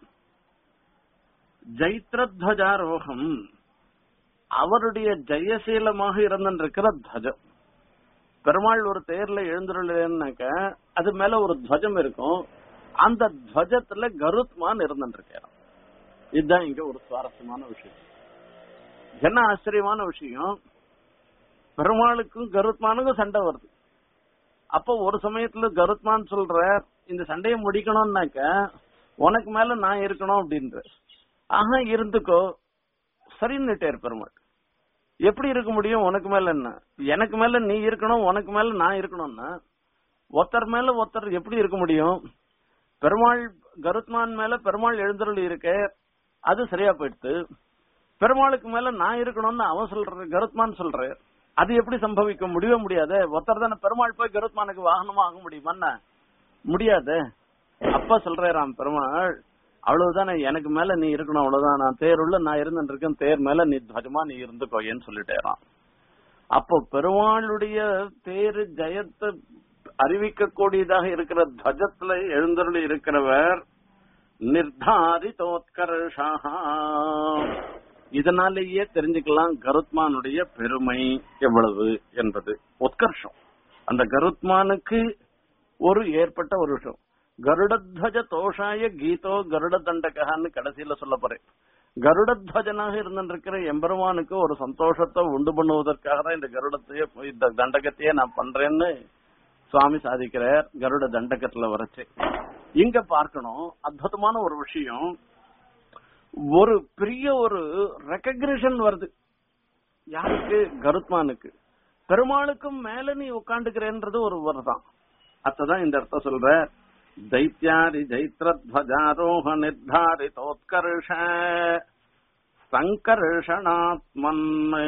ஜைத்ரத்வஜாரோகம் அவருடைய ஜெயசீலமாக இருந்திருக்கிற துவஜம் பெருமாள் ஒரு தேர்ல எழுந்துருனாக்க அது மேல ஒரு துவஜம் இருக்கும் அந்த துவஜத்துல கருத்மான் இருந்துருக்காராம் இதுதான் இங்க ஒரு சுவாரஸ்யமான விஷயம் என்ன ஆச்சரியமான விஷயம் பெருமாளுக்கும் கருத்மானுக்கும் சண்டை வருது அப்போ ஒரு சமயத்துல கருத்மான் சொல்ற இந்த சண்டையை முடிக்கணும்னாக்க உனக்கு மேல நான் இருக்கணும் அப்படின்ற ஆஹா இருந்துக்கோ சரின்னுட்டார் பெருமாள் எப்படி இருக்க முடியும் உனக்கு மேல என்ன எனக்கு மேல நீ இருக்கணும் உனக்கு மேல நான் இருக்கணும்னா ஒருத்தர் மேல ஒருத்தர் எப்படி இருக்க முடியும் பெருமாள் கருத்மான் மேல பெருமாள் எழுந்தருள் இருக்க அது சரியா போயிடுத்து பெருமாளுக்கு மேல நான் இருக்கணும்னு அவன் சொல்ற கருத்மான் சொல்ற அது எப்படி சம்பவிக்க முடியவே முடியாது ஒருத்தர் தானே பெருமாள் போய் கருத்மானுக்கு வாகனமா ஆக முடியுமா முடியாது அப்பா சொல்றாராம் பெருமாள் அவ்வளவுதானே எனக்கு மேல நீ இருக்கணும் அவ்வளவுதான் நான் தேருள்ள நான் இருந்துட்டு இருக்கேன் தேர் மேல நீ துவஜமா நீ இருந்துக்கோயேன்னு சொல்லிட்டேராம் அப்போ பெருமாளுடைய தேரு ஜெயத்தை அறிவிக்கக்கூடியதாக இருக்கிற துவஜத்துல எழுந்தருளி இருக்கிறவர் நிர்தாரிதோத்கர்ஷா இதனாலேயே தெரிஞ்சுக்கலாம் கருத்மானுடைய பெருமை எவ்வளவு என்பது உத்கர்ஷம் அந்த கருத்மானுக்கு ஒரு ஏற்பட்ட ஒரு விஷயம் கருடத்வஜ தோஷாய கீதோ கருட தண்டகான்னு கடைசியில சொல்ல போறேன் கருடத்வஜனாக இருந்திருக்கிற எம்பெருமானுக்கு ஒரு சந்தோஷத்தை உண்டு பண்ணுவதற்காக தான் இந்த கருடத்தையே இந்த தண்டகத்தையே நான் பண்றேன்னு சுவாமி சாதிக்கிறார் கருட தண்டகத்துல வரைச்சு இங்க பார்க்கணும் அற்புதமான ஒரு விஷயம் ஒரு பெரிய ஒரு ரெக்கக்னிஷன் வருது யாருக்கு கருத்மானுக்கு பெருமாளுக்கும் மேல நீ உட்காந்துக்கிறேன்றது ஒரு வரதான் அத்ததான் இந்த இடத்த சொல்ற தைத்யாரி ஜைத்ரத்வஜாரோக நிர்தாரிதோத்கர்ஷ சங்கர்ஷணாத்மன்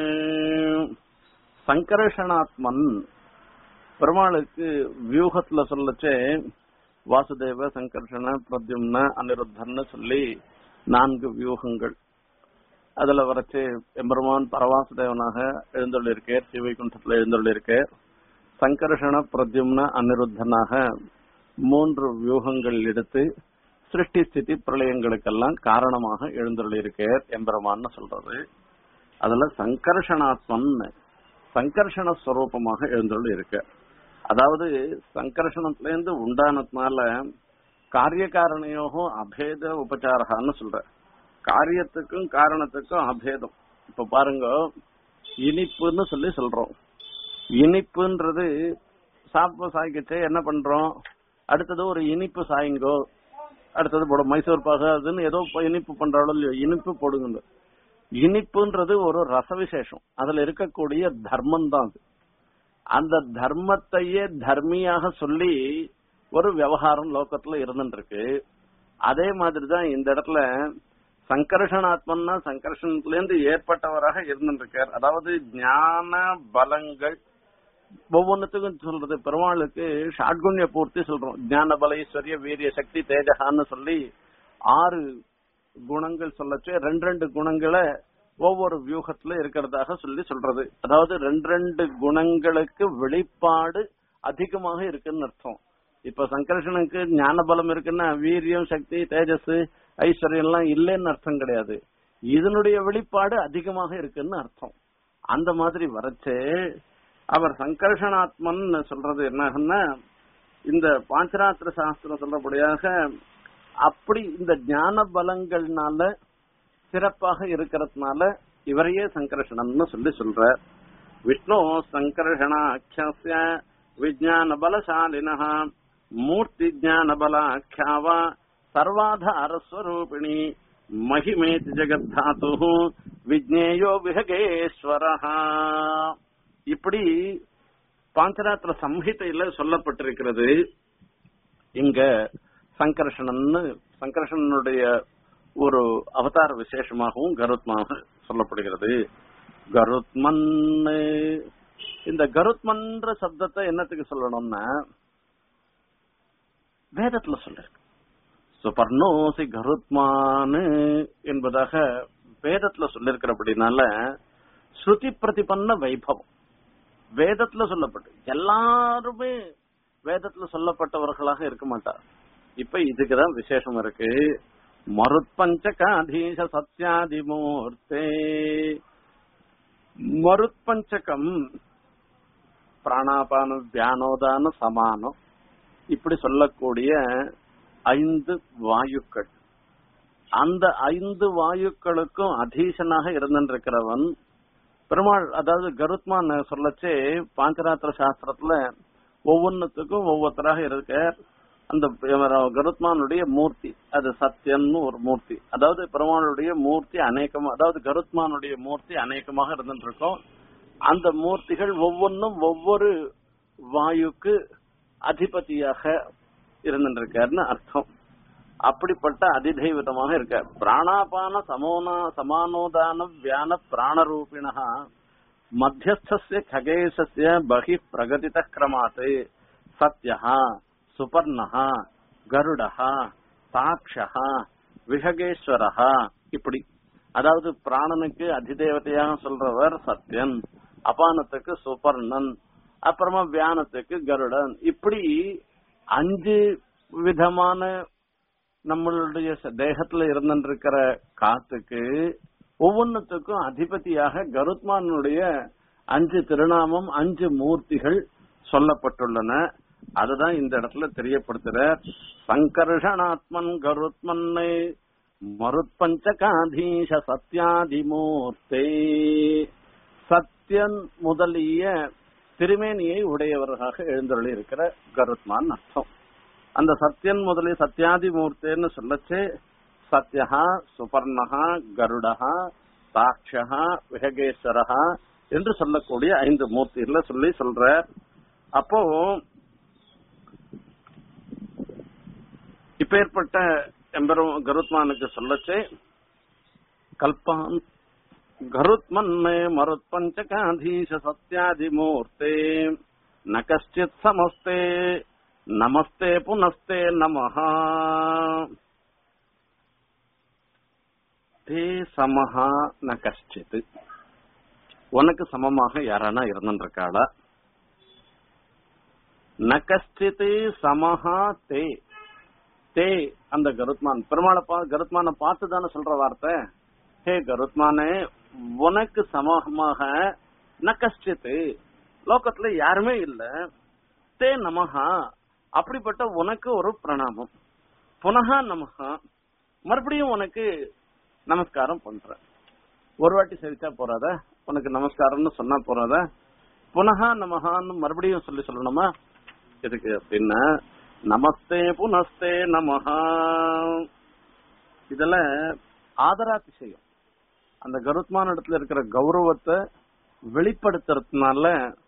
சங்கர்ஷணாத்மன் பெருமாளுக்கு வியூகத்துல சொல்லச்சே வாசுதேவ சங்கர்ஷண பிரத்யும்ன அனிருத்தன்னு சொல்லி நான்கு வியூகங்கள் அதுல வரைச்சு எம்பெருமான் பரவாசுதேவனாக எழுந்தள்ளிருக்கார் சிவைகுண்டத்துல எழுந்தள்ளிருக்கார் சங்கர்ஷண பிரத்யும்ன அனிருத்தனாக மூன்று வியூகங்கள் எடுத்து சிருஷ்டி ஸ்திதி பிரளயங்களுக்கெல்லாம் காரணமாக எழுந்தள்ளிருக்கார் எம்பெருமான்னு சொல்றது அதுல சங்கர்ஷணாத்மன் சங்கர்ஷண ஸ்வரூபமாக எழுந்தருள் இருக்கு அதாவது சங்கர்ஷணத்துல இருந்து உண்டானதுனால காரிய காரணையோகம் அபேத உபச்சாரகான்னு சொல்ற காரியத்துக்கும் காரணத்துக்கும் அபேதம் இப்ப பாருங்க இனிப்புன்னு சொல்லி சொல்றோம் இனிப்புன்றது சாப்பிட சாய்க்கச்சே என்ன பண்றோம் அடுத்தது ஒரு இனிப்பு சாய்ங்கோ அடுத்தது போட மைசூர் பாகு அதுன்னு ஏதோ இனிப்பு பண்றாளோ இல்லையோ இனிப்பு போடுங்க இனிப்புன்றது ஒரு ரச விசேஷம் அதுல இருக்கக்கூடிய தர்மம் தான் அது அந்த தர்மத்தையே தர்மியாக சொல்லி ஒரு விவகாரம் லோகத்துல இருந்துட்டு இருக்கு அதே மாதிரிதான் இந்த இடத்துல சங்கர்ஷனாத்மன்னா சங்கர்ஷனத்துல இருந்து ஏற்பட்டவராக இருந்துட்டு இருக்கார் அதாவது ஞான பலங்கள் ஒவ்வொன்றுத்துக்கும் சொல்றது பெருமாளுக்கு ஷாட்குண்ய பூர்த்தி சொல்றோம் ஞான பல ஐஸ்வர்ய வீரிய சக்தி தேஜகான்னு சொல்லி ஆறு குணங்கள் சொல்லச்சு ரெண்டு ரெண்டு குணங்களை ஒவ்வொரு வியூகத்துல இருக்கிறதாக சொல்லி சொல்றது அதாவது ரெண்டு ரெண்டு குணங்களுக்கு வெளிப்பாடு அதிகமாக இருக்குன்னு அர்த்தம் இப்ப சங்கர்ஷனுக்கு ஞான பலம் இருக்குன்னா வீரியம் சக்தி தேஜஸ் ஐஸ்வர்யம் எல்லாம் இல்லைன்னு அர்த்தம் கிடையாது இதனுடைய வெளிப்பாடு அதிகமாக இருக்குன்னு அர்த்தம் அந்த மாதிரி வரைச்சு அவர் சங்கர்ஷனாத்மன் சொல்றது என்னன்னா இந்த பாஞ்சராத்திர சாஸ்திரம் சொல்றபடியாக அப்படி இந்த ஞான பலங்கள்னால சிறப்பாக இருக்கிறதுனால இவரையே சங்கர்ஷணம்னு சொல்லி சொல்ற விஷ்ணு சங்கர்ஷணாக்கிய விஜயான பலசாலின மூர்த்தி ஜான பலாக்கியாவா சர்வாதார ஸ்வரூபிணி மகிமேதி ஜெகத்தாத்து விஜ்னேயோ விஹகேஸ்வரஹா இப்படி பாஞ்சராத்திர சம்ஹிதையில சொல்லப்பட்டிருக்கிறது இங்க சங்கர்ஷணன்னு சங்கர்ஷனுடைய ஒரு அவதார விசேஷமாகவும் கருத்மாக சொல்லப்படுகிறது கருத்மன் இந்த கருத்மன்ற சப்தத்தை என்னத்துக்கு சொல்லணும்னா வேதத்துல சொல்லிருக்கு சுபர்ணோசி கருத்மானு என்பதாக வேதத்துல சொல்லிருக்கிறபடினால ஸ்ருதி பிரதிபன்ன வைபவம் வேதத்துல சொல்லப்பட்டு எல்லாருமே வேதத்துல சொல்லப்பட்டவர்களாக இருக்க மாட்டார் இப்ப இதுக்குதான் விசேஷம் இருக்கு மருத்பஞ்சகாதீச சத்யாதிமூர்த்தே மருத்பஞ்சகம் பிராணாபான தியானோதான சமானம் இப்படி சொல்லக்கூடிய ஐந்து வாயுக்கள் அந்த ஐந்து வாயுக்களுக்கும் அதீசனாக இருந்திருக்கிறவன் பெருமாள் அதாவது கருத்மான் சொல்லச்சே பாஞ்சராத்திர சாஸ்திரத்துல ஒவ்வொன்னுத்துக்கும் ஒவ்வொருத்தராக இருக்க அந்த கருத்மானுடைய மூர்த்தி அது சத்தியம்னு ஒரு மூர்த்தி அதாவது பெருமாளுடைய மூர்த்தி அநேகமா அதாவது கருத்மானுடைய மூர்த்தி அநேகமாக இருந்துட்டு இருக்கோம் அந்த மூர்த்திகள் ஒவ்வொன்றும் ஒவ்வொரு வாயுக்கு அதிபதியாக இருந்துருக்காருன்னு அர்த்தம் அப்படிப்பட்ட அதிதெய்வதமாக இருக்க பிராணாபான சமோனா சமானோதான வியான பிராணரூபிணா மத்தியஸ்தஸ்ய खगेशस्य बहिः प्रगतितः क्रमात् सत्यः சுபர்ணः கருடः சாட்சः விஹகேஸ்வரः இப்படி அதாவது பிராணனுக்கு அதிதேவதையாக சொல்றவர் சத்யன் அபானத்துக்கு சுபர்ணன் அப்புறமா வியானத்துக்கு கருடன் இப்படி அஞ்சு விதமான நம்மளுடைய ச- தேகத்துல இருந்திருக்கிற காத்துக்கு ஒவ்வொன்றுத்துக்கும் அதிபதியாக கருத்மானுடைய அஞ்சு திருநாமம் அஞ்சு மூர்த்திகள் சொல்லப்பட்டுள்ளன அதுதான் இந்த இடத்துல தெரியப்படுத்துற சங்கர்ஷணாத்மன் கருத்மன்னை மருத்பஞ்சகாதீஷ சத்யாதிமூர்த்தே சத்யன் முதலிய திருமேனியை உடையவராக எழுந்தருளி இருக்கிற கருத்மான் அர்த்தம் அந்த சத்யன் முதலிய சத்யாதிமூர்த்தேன்னு சொல்லச்சு சத்யா சுபர்ணகா கருடகா சாட்சா விஹகேஸ்வரஹா என்று சொல்லக்கூடிய ஐந்து மூர்த்திகளை சொல்லி சொல்ற அப்போ இப்பேற்பட்ட எம்பெரும் கருத்மானுக்கு சொல்லச்சு கல்பான் கருத்மன்மே மருத்பஞ்சகாதீஷ சத்யாதிமூர்த்தே ந கஷ்டித் சமஸ்தே நமஸ்தே புனஸ்தே நமஹா தே சமஹா ந கஷ்டித் உனக்கு சமமாக யாரானா இருந்திருக்காளா ந கஷ்டித் சமஹா தே தே அந்த கருத்மான் பெருமாளை பா கருத்மானை பார்த்து தானே சொல்ற வார்த்தை ஹே கருத்மானே உனக்கு சமமாக ந கஷ்டித்து லோகத்துல யாருமே இல்ல தே நமஹா அப்படிப்பட்ட உனக்கு ஒரு பிரணாமம் புனகா நமஹா மறுபடியும் உனக்கு நமஸ்காரம் பண்ற ஒரு வாட்டி சரிச்சா போறாத உனக்கு நமஸ்காரம்னு சொன்னா போறாத புனகா நமஹான்னு மறுபடியும் சொல்லி சொல்லணுமா எதுக்கு அப்படின்னா நமஸ்தே புனஸ்தே நமஹா இதுல ஆதராதிசயம் அந்த கருத்மான இடத்துல இருக்கிற கௌரவத்தை வெளிப்படுத்துறதுனால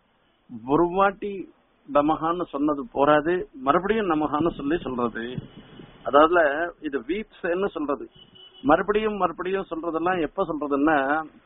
ஒரு வாட்டி நமகான்னு சொன்னது போராது மறுபடியும் நமகான்னு சொல்லி சொல்றது அதாவது இது வீப்ஸ்ன்னு சொல்றது மறுபடியும் மறுபடியும் சொல்றதெல்லாம் எப்ப சொல்றதுன்னா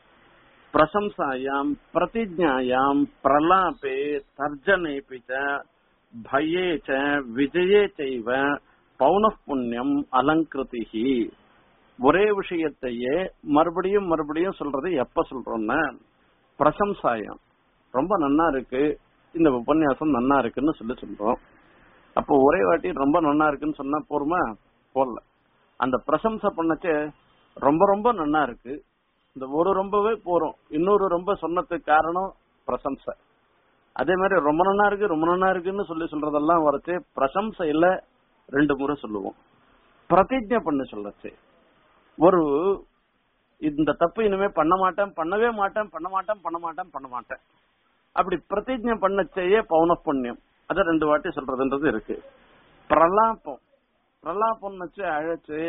பிரசம்சாயாம் பிரதிஜாயாம் பிரலாபே தர்ஜனேபி ச பயே ச விஜயே செய்வ பௌனః புண்ணியம் அலங்கிருதிஹி ஒரே விஷயத்தையே மறுபடியும் மறுபடியும் சொல்றது எப்ப சொல்றோம்னா பிரசம்சாயம் ரொம்ப நன்னா இருக்கு இந்த உபன்யாசம் நன்னா இருக்குன்னு சொல்லி சொல்றோம் அப்போ ஒரே வாட்டி ரொம்ப நன்னா இருக்குன்னு சொன்னா போருமா போடல அந்த பிரசம்சை பண்ணச்சே ரொம்ப ரொம்ப நன்னா இருக்கு இந்த ஒரு ரொம்பவே போறோம் இன்னொரு ரொம்ப சொன்னதுக்கு காரணம் பிரசம்சை அதே மாதிரி ரொம்ப நன்னா இருக்கு ரொம்ப நன்னா இருக்குன்னு சொல்லி சொல்றதெல்லாம் வரச்சு பிரசம்சையில ரெண்டு முறை சொல்லுவோம் பிரதிஜை பண்ண சொல்லச்சு ஒரு இந்த தப்பு இனிமே பண்ண மாட்டேன் பண்ணவே மாட்டேன் பண்ண மாட்டேன் பண்ண மாட்டேன் பண்ண மாட்டேன் அப்படி பிரதிஜை பண்ண செய்ய பௌன புண்ணியம் அத ரெண்டு வாட்டி சொல்றதுன்றது இருக்கு பிரலாபம் பிரலாபம் வச்சு அழைச்சு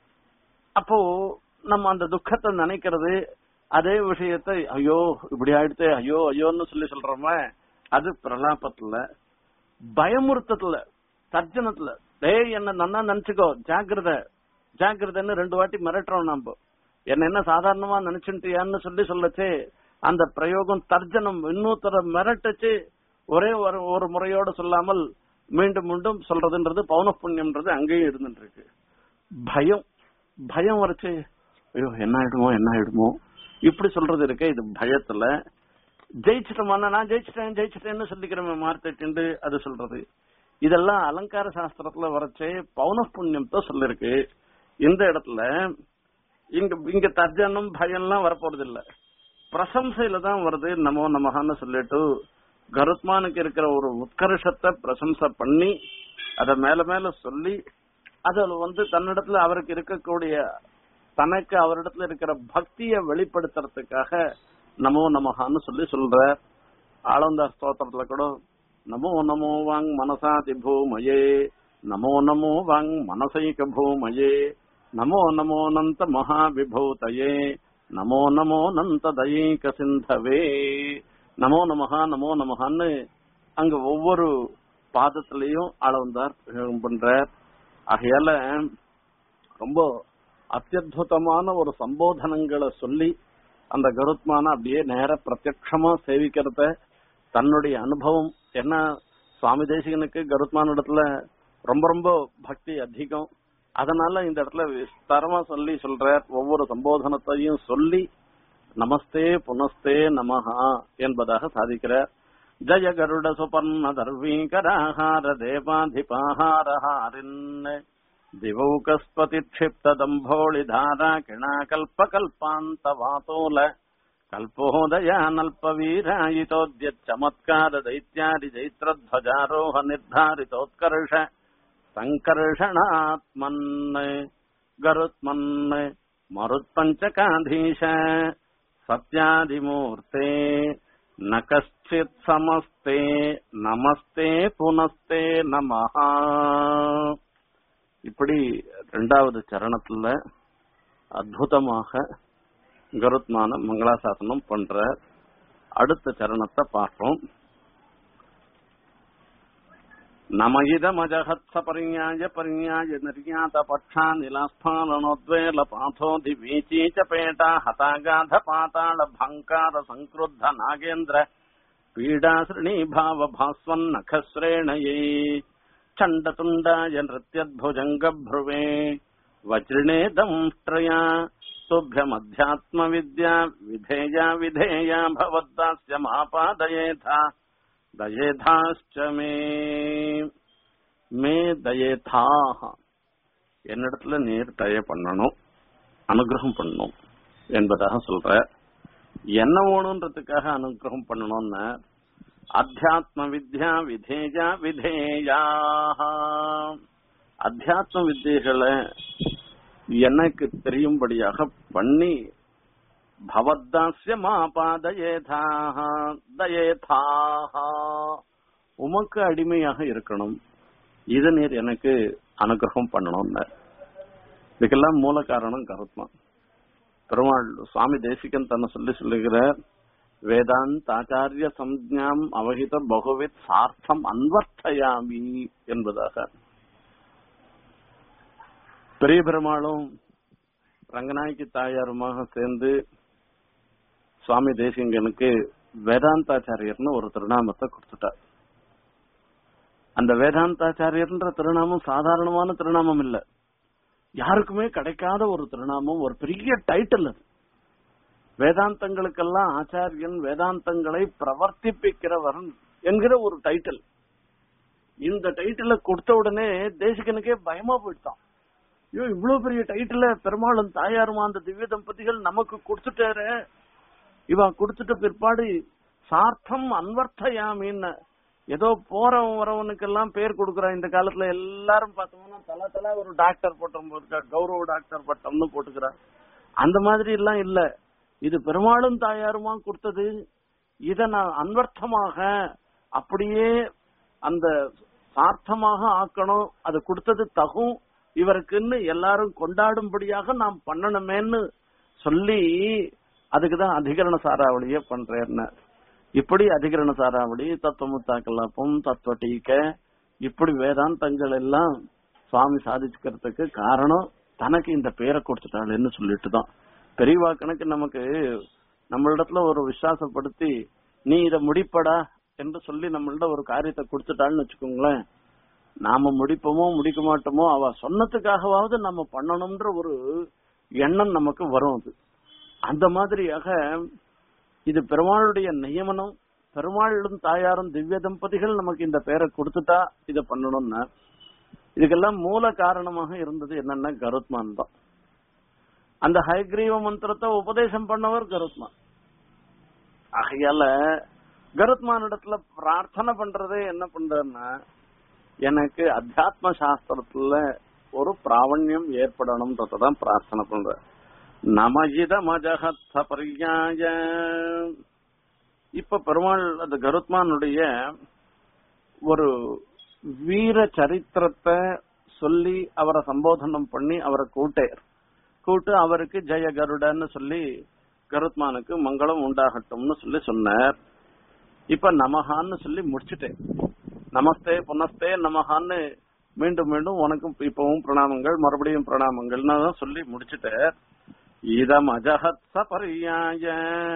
அப்போ நம்ம அந்த துக்கத்தை நினைக்கிறது அதே விஷயத்தை ஐயோ இப்படி ஆயிடுத்து ஐயோ ஐயோன்னு சொல்லி சொல்றோமே அது பிரலாபத்துல பயமுறுத்தத்துல தர்ஜனத்துல டேய் என்ன நன்னா நினைச்சுக்கோ ஜாக்கிரத ஜாக்கிரதைன்னு ரெண்டு வாட்டி மிரட்டுறோம் நாம என்ன என்ன சாதாரணமா நினைச்சுட்டியான்னு சொல்லி சொல்லச்சே அந்த பிரயோகம் தர்ஜனம் இன்னொருத்தர மிரட்டுச்சு ஒரே ஒரு ஒரு முறையோட சொல்லாமல் மீண்டும் மீண்டும் சொல்றதுன்றது பௌன புண்ணியம்ன்றது அங்கேயும் இருந்துட்டு இருக்கு பயம் பயம் வரைச்சு ஐயோ என்ன ஆயிடுமோ என்ன ஆயிடுமோ இப்படி சொல்றது இருக்கு இது பயத்துல ஜெயிச்சிட்டோமான நான் ஜெயிச்சிட்டேன் ஜெயிச்சிட்டேன்னு சொல்லிக்கிறேன் மார்த்தட்டு அது சொல்றது இதெல்லாம் அலங்கார சாஸ்திரத்துல வரைச்சே பௌன புண்ணியத்தை சொல்லிருக்கு இந்த இடத்துல இங்க இங்க தர்ஜனம் பயம்லாம் வரப்போறது இல்ல பிரசம்சையில தான் வருது நமோ நமகான்னு சொல்லிட்டு கருத்மானுக்கு இருக்கிற ஒரு உத்கர்ஷத்தை பிரசம்சை பண்ணி அத மேல மேல சொல்லி அதுல வந்து தன்னிடத்துல அவருக்கு இருக்கக்கூடிய தனக்கு அவரிடத்துல இருக்கிற பக்தியை வெளிப்படுத்துறதுக்காக நமோ நமகான்னு சொல்லி சொல்ற ஆளந்தார் ஸ்தோத்திரத்துல கூட நமோ நமோ வாங் மனசாதி பூமயே நமோ நமோ வாங் மனசைக பூமயே நமோ நமோ நந்த மகாவிபூதயே நமோ நமோ நந்த தயைக சிந்தவே நமோ நமஹா நமோ நமஹான்னு அங்க ஒவ்வொரு பாதத்திலையும் அளவந்தார் பண்ற ஆகையால ரொம்ப அத்தியுதமான ஒரு சம்போதனங்களை சொல்லி அந்த கருத்மான அப்படியே நேர பிரத்யக்ஷமா சேவிக்கிறத தன்னுடைய அனுபவம் என்ன சுவாமி தேசிகனுக்கு கருத்மான இடத்துல ரொம்ப ரொம்ப பக்தி அதிகம் அதனால இந்த இடத்துல விஸ்தாரமா சொல்லி சொல்றார் ஒவ்வொரு சம்போதனத்தையும் சொல்லி நமஸ்தே புனஸ்தே நமஹா என்பதாக சாதிக்கிறார் ஜய கருட சுபர்ண தர்வீகராஹார தேவாதிபாஹாரஹாரின் திவௌகஸ்பதி க்ஷிப்த தம்போளி தாரா கிணாகல்பகல்பாந்த வாதோல கல்போதயானல்பவீராயிதோத்ய சமத்கார தைத்யாதி ஜைத்ரத்வஜாரோஹ நிர்தாரிதோத்கர்ஷ சங்கர்ஷணாத்மன் கருத்மன் மருத்பஞ்சகாधीश சத்யாதிமூர்த்தே ந கஷ்டித் சமஸ்தே நமஸ்தே புனஸ்தே நமஹா இப்படி இரண்டாவது சரணத்துல அற்புதமாக கருத்மான மங்களாசாசனம் பண்ற அடுத்த சரணத்தை பார்ப்போம் நமயிதமஜகத்ஸ பரிஞாய பரிஞாய நிர்யாத பட்சா நிலாஸ்பாலனோத்வேல பாதோதி வீச்சீ ச பேட்டா ஹதாகாத பாதாள பங்கார சங்கிருத்த நாகேந்திர பீடாசிரணி பாவ பாஸ்வன் நகஸ்ரேணயே चण्डतुण्डाय नृत्यद्भुजङ्गभ्रुवे वज्रिणे दंष्ट्रया तुभ्यमध्यात्मविद्या विधेया विधेया भवद्दास्य मापादयेथा दयेधाश्च मे மே தயேதாக என்னிடத்துல நீர் தய பண்ணணும் அனுகிரகம் பண்ணணும் என்பதாக சொல்ற என்ன வேணுன்றதுக்காக அனுகிரகம் பண்ணணும்னு அத்தியாத்ம வித்யா விதேயா விதேயா அத்தியாத்ம வித்தியைகளை எனக்கு தெரியும்படியாக பண்ணி பவத்தாசிய மாபா தயேதாக தயேதாக உமக்கு அடிமையாக இருக்கணும் இது நீர் எனக்கு அனுகிரகம் பண்ணணும்னு இதுக்கெல்லாம் மூல காரணம் கருத்மா பெருமாள் சுவாமி தேசிகன் தன்னை சொல்லி சொல்லுகிறார் வேதாந்தாச்சாரிய சம்ஞாம் அவகித பகுவித் சார்த்தம் அன்வர்த்தயாமி என்பதாக பெரிய பெருமாளும் ரங்கநாயகி தாயாருமாக சேர்ந்து சுவாமி தேசிங்கனுக்கு வேதாந்தாச்சாரியர்னு ஒரு திருநாமத்தை கொடுத்துட்டார் அந்த வேதாந்தாச்சாரியர்ன்ற திருநாமம் சாதாரணமான திருநாமம் இல்ல யாருக்குமே கிடைக்காத ஒரு திருநாமம் ஒரு பெரிய டைட்டில் அது வேதாந்தங்களுக்கெல்லாம் ஆச்சாரியன் வேதாந்தங்களை பிரவர்த்திப்பிக்கிறவர் என்கிற ஒரு டைட்டில் இந்த டைட்டில கொடுத்த உடனே தேசிகனுக்கே பயமா போயிட்டான் ஐயோ இவ்வளவு பெரிய டைட்டில பெருமாளும் தாயாருமா அந்த திவ்ய தம்பதிகள் நமக்கு கொடுத்துட்டாரு இவன் கொடுத்துட்ட பிற்பாடு சார்த்தம் அன்வர்த்தயாமின்னு ஏதோ போறவன் வரவனுக்கெல்லாம் பேர் கொடுக்குறான் இந்த காலத்துல எல்லாரும் பார்த்தோம்னா தலா தலா ஒரு டாக்டர் பட்டம் போட்டுக்கா கௌரவ டாக்டர் பட்டம்னு போட்டுக்கிறான் அந்த மாதிரி எல்லாம் இல்ல இது பெருமாளும் தாயாருமா கொடுத்தது இத நான் அன்வர்த்தமாக அப்படியே அந்த சார்த்தமாக ஆக்கணும் அது கொடுத்தது தகும் இவருக்குன்னு எல்லாரும் கொண்டாடும்படியாக நாம் பண்ணணுமேன்னு சொல்லி அதுக்குதான் அதிகரண சாராவளிய பண்றேன்னு இப்படி அதிகரண சாராவளி தத்துவமுத்தா கலாப்பம் தத்துவ டீக்க இப்படி வேதாந்தங்கள் எல்லாம் சுவாமி சாதிச்சுக்கிறதுக்கு காரணம் தனக்கு இந்த பேரை கொடுத்துட்டாளுன்னு சொல்லிட்டு தான் பெரியவா கணக்கு நமக்கு நம்மளிடத்துல ஒரு விசுவாசப்படுத்தி நீ இத முடிப்படா என்று சொல்லி நம்மள்ட ஒரு காரியத்தை கொடுத்துட்டான்னு வச்சுக்கோங்களேன் நாம முடிப்போமோ முடிக்க மாட்டோமோ அவ சொன்னதுக்காகவாவது நம்ம பண்ணணும்ன்ற ஒரு எண்ணம் நமக்கு வரும் அது அந்த மாதிரியாக இது பெருமாளுடைய நியமனம் பெருமாளும் தாயாரும் திவ்ய தம்பதிகள் நமக்கு இந்த பேரை கொடுத்துட்டா இத பண்ணணும்னா இதுக்கெல்லாம் மூல காரணமாக இருந்தது என்னன்னா கருத்மான் தான் அந்த ஹயக்ரீவ மந்திரத்தை உபதேசம் பண்ணவர் கருத்மான் ஆகையால கருத்மான் இடத்துல பிரார்த்தனை பண்றதே என்ன பண்றதுன்னா எனக்கு அத்தியாத்ம சாஸ்திரத்துல ஒரு பிராவண்யம் ஏற்படணும்ன்றதான் பிரார்த்தனை பண்ற நமஜிதமஜகத்த பரியாய இப்ப பெருமாள் அந்த கருத்மானுடைய ஒரு வீர சரித்திரத்தை சொல்லி அவரை சம்போதனம் பண்ணி அவரை கூட்டார் கூட்டு அவருக்கு ஜெய கருடன்னு சொல்லி கருத்மானுக்கு மங்களம் உண்டாகட்டும்னு சொல்லி சொன்னார் இப்ப நமஹான்னு சொல்லி முடிச்சுட்டேன் நமஸ்தே புனஸ்தே நமஹான்னு மீண்டும் மீண்டும் உனக்கும் இப்பவும் பிரணாமங்கள் மறுபடியும் பிரணாமங்கள்னு தான் சொல்லி முடிச்சுட்டார் இதம் அஜஹத் சபரியாய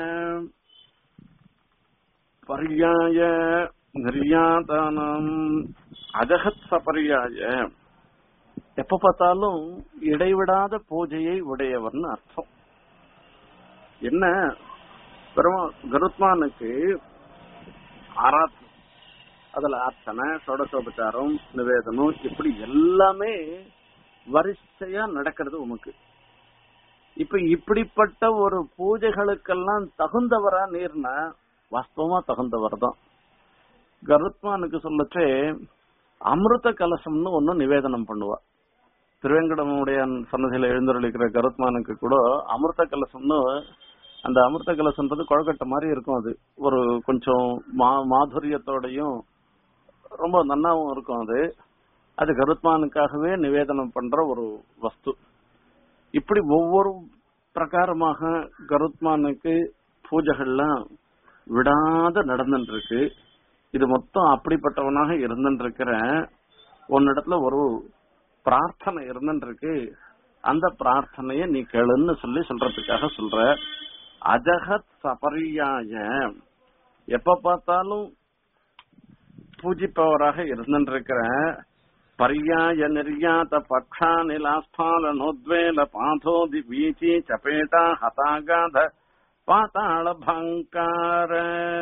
பரியாய நிர்யாதானம் அஜகத் சபரியாய எப்ப பார்த்தாலும் இடைவிடாத பூஜையை உடையவர்னு அர்த்தம் என்ன பெருமா கருத்மானுக்கு ஆராத் அதுல அர்ச்சனை சொடசோபச்சாரம் நிவேதனம் இப்படி எல்லாமே வரிசையா நடக்கிறது உமக்கு இப்ப இப்படிப்பட்ட ஒரு பூஜைகளுக்கெல்லாம் தகுந்தவரா நீர்னா வாஸ்தவமா தகுந்தவர் தான் கருத்மானுக்கு சொல்லச்சே அமிர்த கலசம்னு ஒன்னு நிவேதனம் பண்ணுவா திருவேங்கடமுடைய சன்னதியில எழுந்தருளிக்கிற கருத்மானுக்கு கூட அமிர்த கலசம்னு அந்த அமிர்த கலசம்ன்றது குழக்கட்டை மாதிரி இருக்கும் அது ஒரு கொஞ்சம் மா மாதுரியத்தோடையும் ரொம்ப நன்னாவும் இருக்கும் அது அது கருத்மானுக்காகவே நிவேதனம் பண்ற ஒரு வஸ்து இப்படி ஒவ்வொரு பிரகாரமாக கருத்மானுக்கு பூஜைகள்லாம் விடாத நடந்துட்டு இருக்கு இது மொத்தம் அப்படிப்பட்டவனாக இருந்துட்டு இருக்கிற உன்னிடத்துல ஒரு பிரார்த்தனை இருந்துட்டு இருக்கு அந்த பிரார்த்தனைய நீ கேளுன்னு சொல்லி சொல்றதுக்காக சொல்ற அஜகத் சபரியாய எப்ப பார்த்தாலும் பூஜிப்பவராக இருந்துட்டு இருக்கிற பர்யாய நிர்யாத பக்ஷா நிலாஸ்பால நோத்வேல பாதோதி வீச்சி சபேட்டா ஹதாகாத பாதாள பங்கார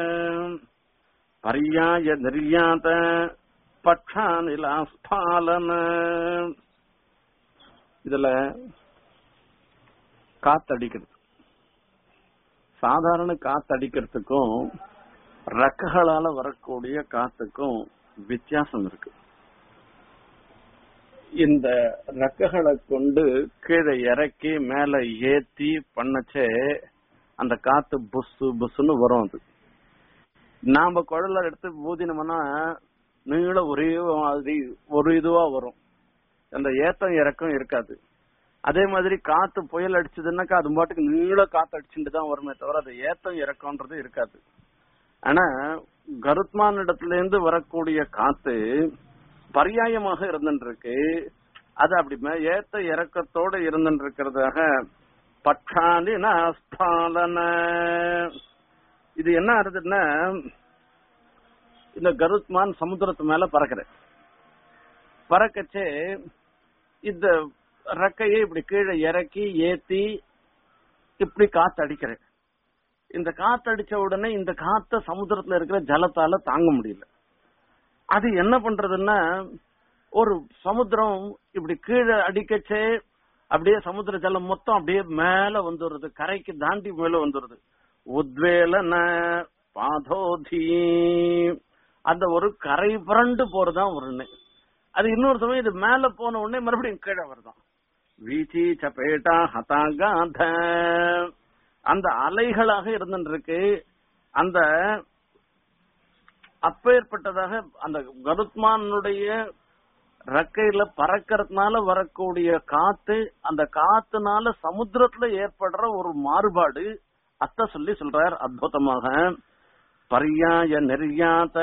பர்யாய நிர்யாத பக்ஷா நிலாஸ்பாலன இதுல காத்தடிக்கிறது சாதாரண காத்தடிக்கிறதுக்கும் ரெக்கைகளால வரக்கூடிய காத்துக்கும் வித்தியாசம் இருக்கு இந்த ரெக்கைகளை கொண்டு கீழே இறக்கி மேல ஏத்தி பண்ணச்சே அந்த காத்து புஸ்ஸு புஸ்ஸுன்னு வரும் அது நாம குழல எடுத்து ஊதினோம்னா நீள ஒரே மாதிரி ஒரு இதுவா வரும் அந்த ஏத்தம் இறக்கம் இருக்காது அதே மாதிரி காத்து புயல் அடிச்சதுன்னாக்கா அது பாட்டுக்கு நீள காத்து அடிச்சுட்டு தான் வருமே தவிர அது ஏத்தம் இறக்கம்ன்றது இருக்காது ஆனா கருத்மான் இடத்துல இருந்து வரக்கூடிய காத்து பர்யாயமாக இருந்துருக்கு அது அப்படி மே- ஏத்த இறக்கத்தோட இருந்துட்டு இருக்கிறதாக பட்சாலின ஸ்பாலன இது என்ன ஆகுதுன்னா இந்த கருத்மான் சமுத்திரத்து மேல பறக்குற பறக்கச்சே இந்த ரெக்கையை இப்படி கீழே இறக்கி ஏத்தி இப்படி காத்து அடிக்கிற இந்த காத்து அடிச்ச உடனே இந்த காத்த சமுத்திரத்துல இருக்கிற ஜலத்தால தாங்க முடியல அது என்ன பண்றதுன்னா ஒரு சமுத்திரம் இப்படி கீழே அடிக்கச்சே அப்படியே சமுத்திர ஜலம் மொத்தம் அப்படியே மேல வந்துடுறது கரைக்கு தாண்டி மேல வந்துடுது உத்வேலன பாதோதி அந்த ஒரு கரை புரண்டு போறதுதான் ஒண்ணு அது இன்னொரு சமயம் இது மேல போன உடனே மறுபடியும் கீழே வருதான் வீச்சி சப்பேட்டா ஹதாகாத அந்த அலைகளாக இருந்துருக்கு அந்த அப்பேற்பட்டதாக அந்த கருத்மானுடைய ரெக்கையில பறக்கறதுனால வரக்கூடிய காத்து அந்த காத்துனால சமுத்திரத்துல ஏற்படுற ஒரு மாறுபாடு அத்த சொல்லி சொல்றார் அற்புதமாக பர்யாய நெறியாத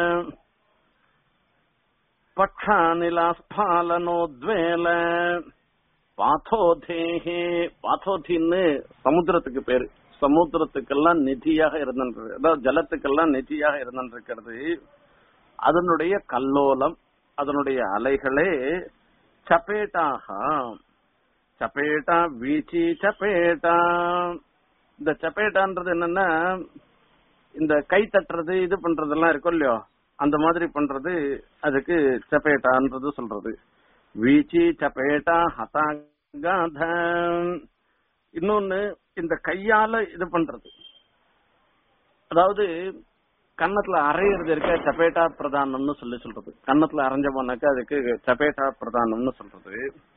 பக்ஷானிலாஸ்பாலனோத்வேல பாத்தோதேஹே பாத்தோதின்னு சமுத்திரத்துக்கு பேரு சமுத்திரத்துக்கெல்லாம் நிதியாக இருந்திருக்கு அதாவது ஜலத்துக்கெல்லாம் நிதியாக இருந்திருக்கிறது அதனுடைய கல்லோலம் அதனுடைய அலைகளே சப்பேட்டாக சப்பேட்டா வீச்சி சப்பேட்டா இந்த சப்பேட்டான்றது என்னன்னா இந்த கை தட்டுறது இது பண்றதெல்லாம் இருக்கும் இல்லையோ அந்த மாதிரி பண்றது அதுக்கு சப்பேட்டான்றது சொல்றது வீச்சி சப்பேட்டா ஹதாகாத இன்னொன்னு இந்த கையால இது பண்றது அதாவது கன்னத்துல அரையிறது இருக்க சப்பேட்டா பிரதானம்னு சொல்லி சொல்றது கன்னத்துல அரைஞ்ச போனாக்க அதுக்கு சப்பேட்டா பிரதானம்னு சொல்றது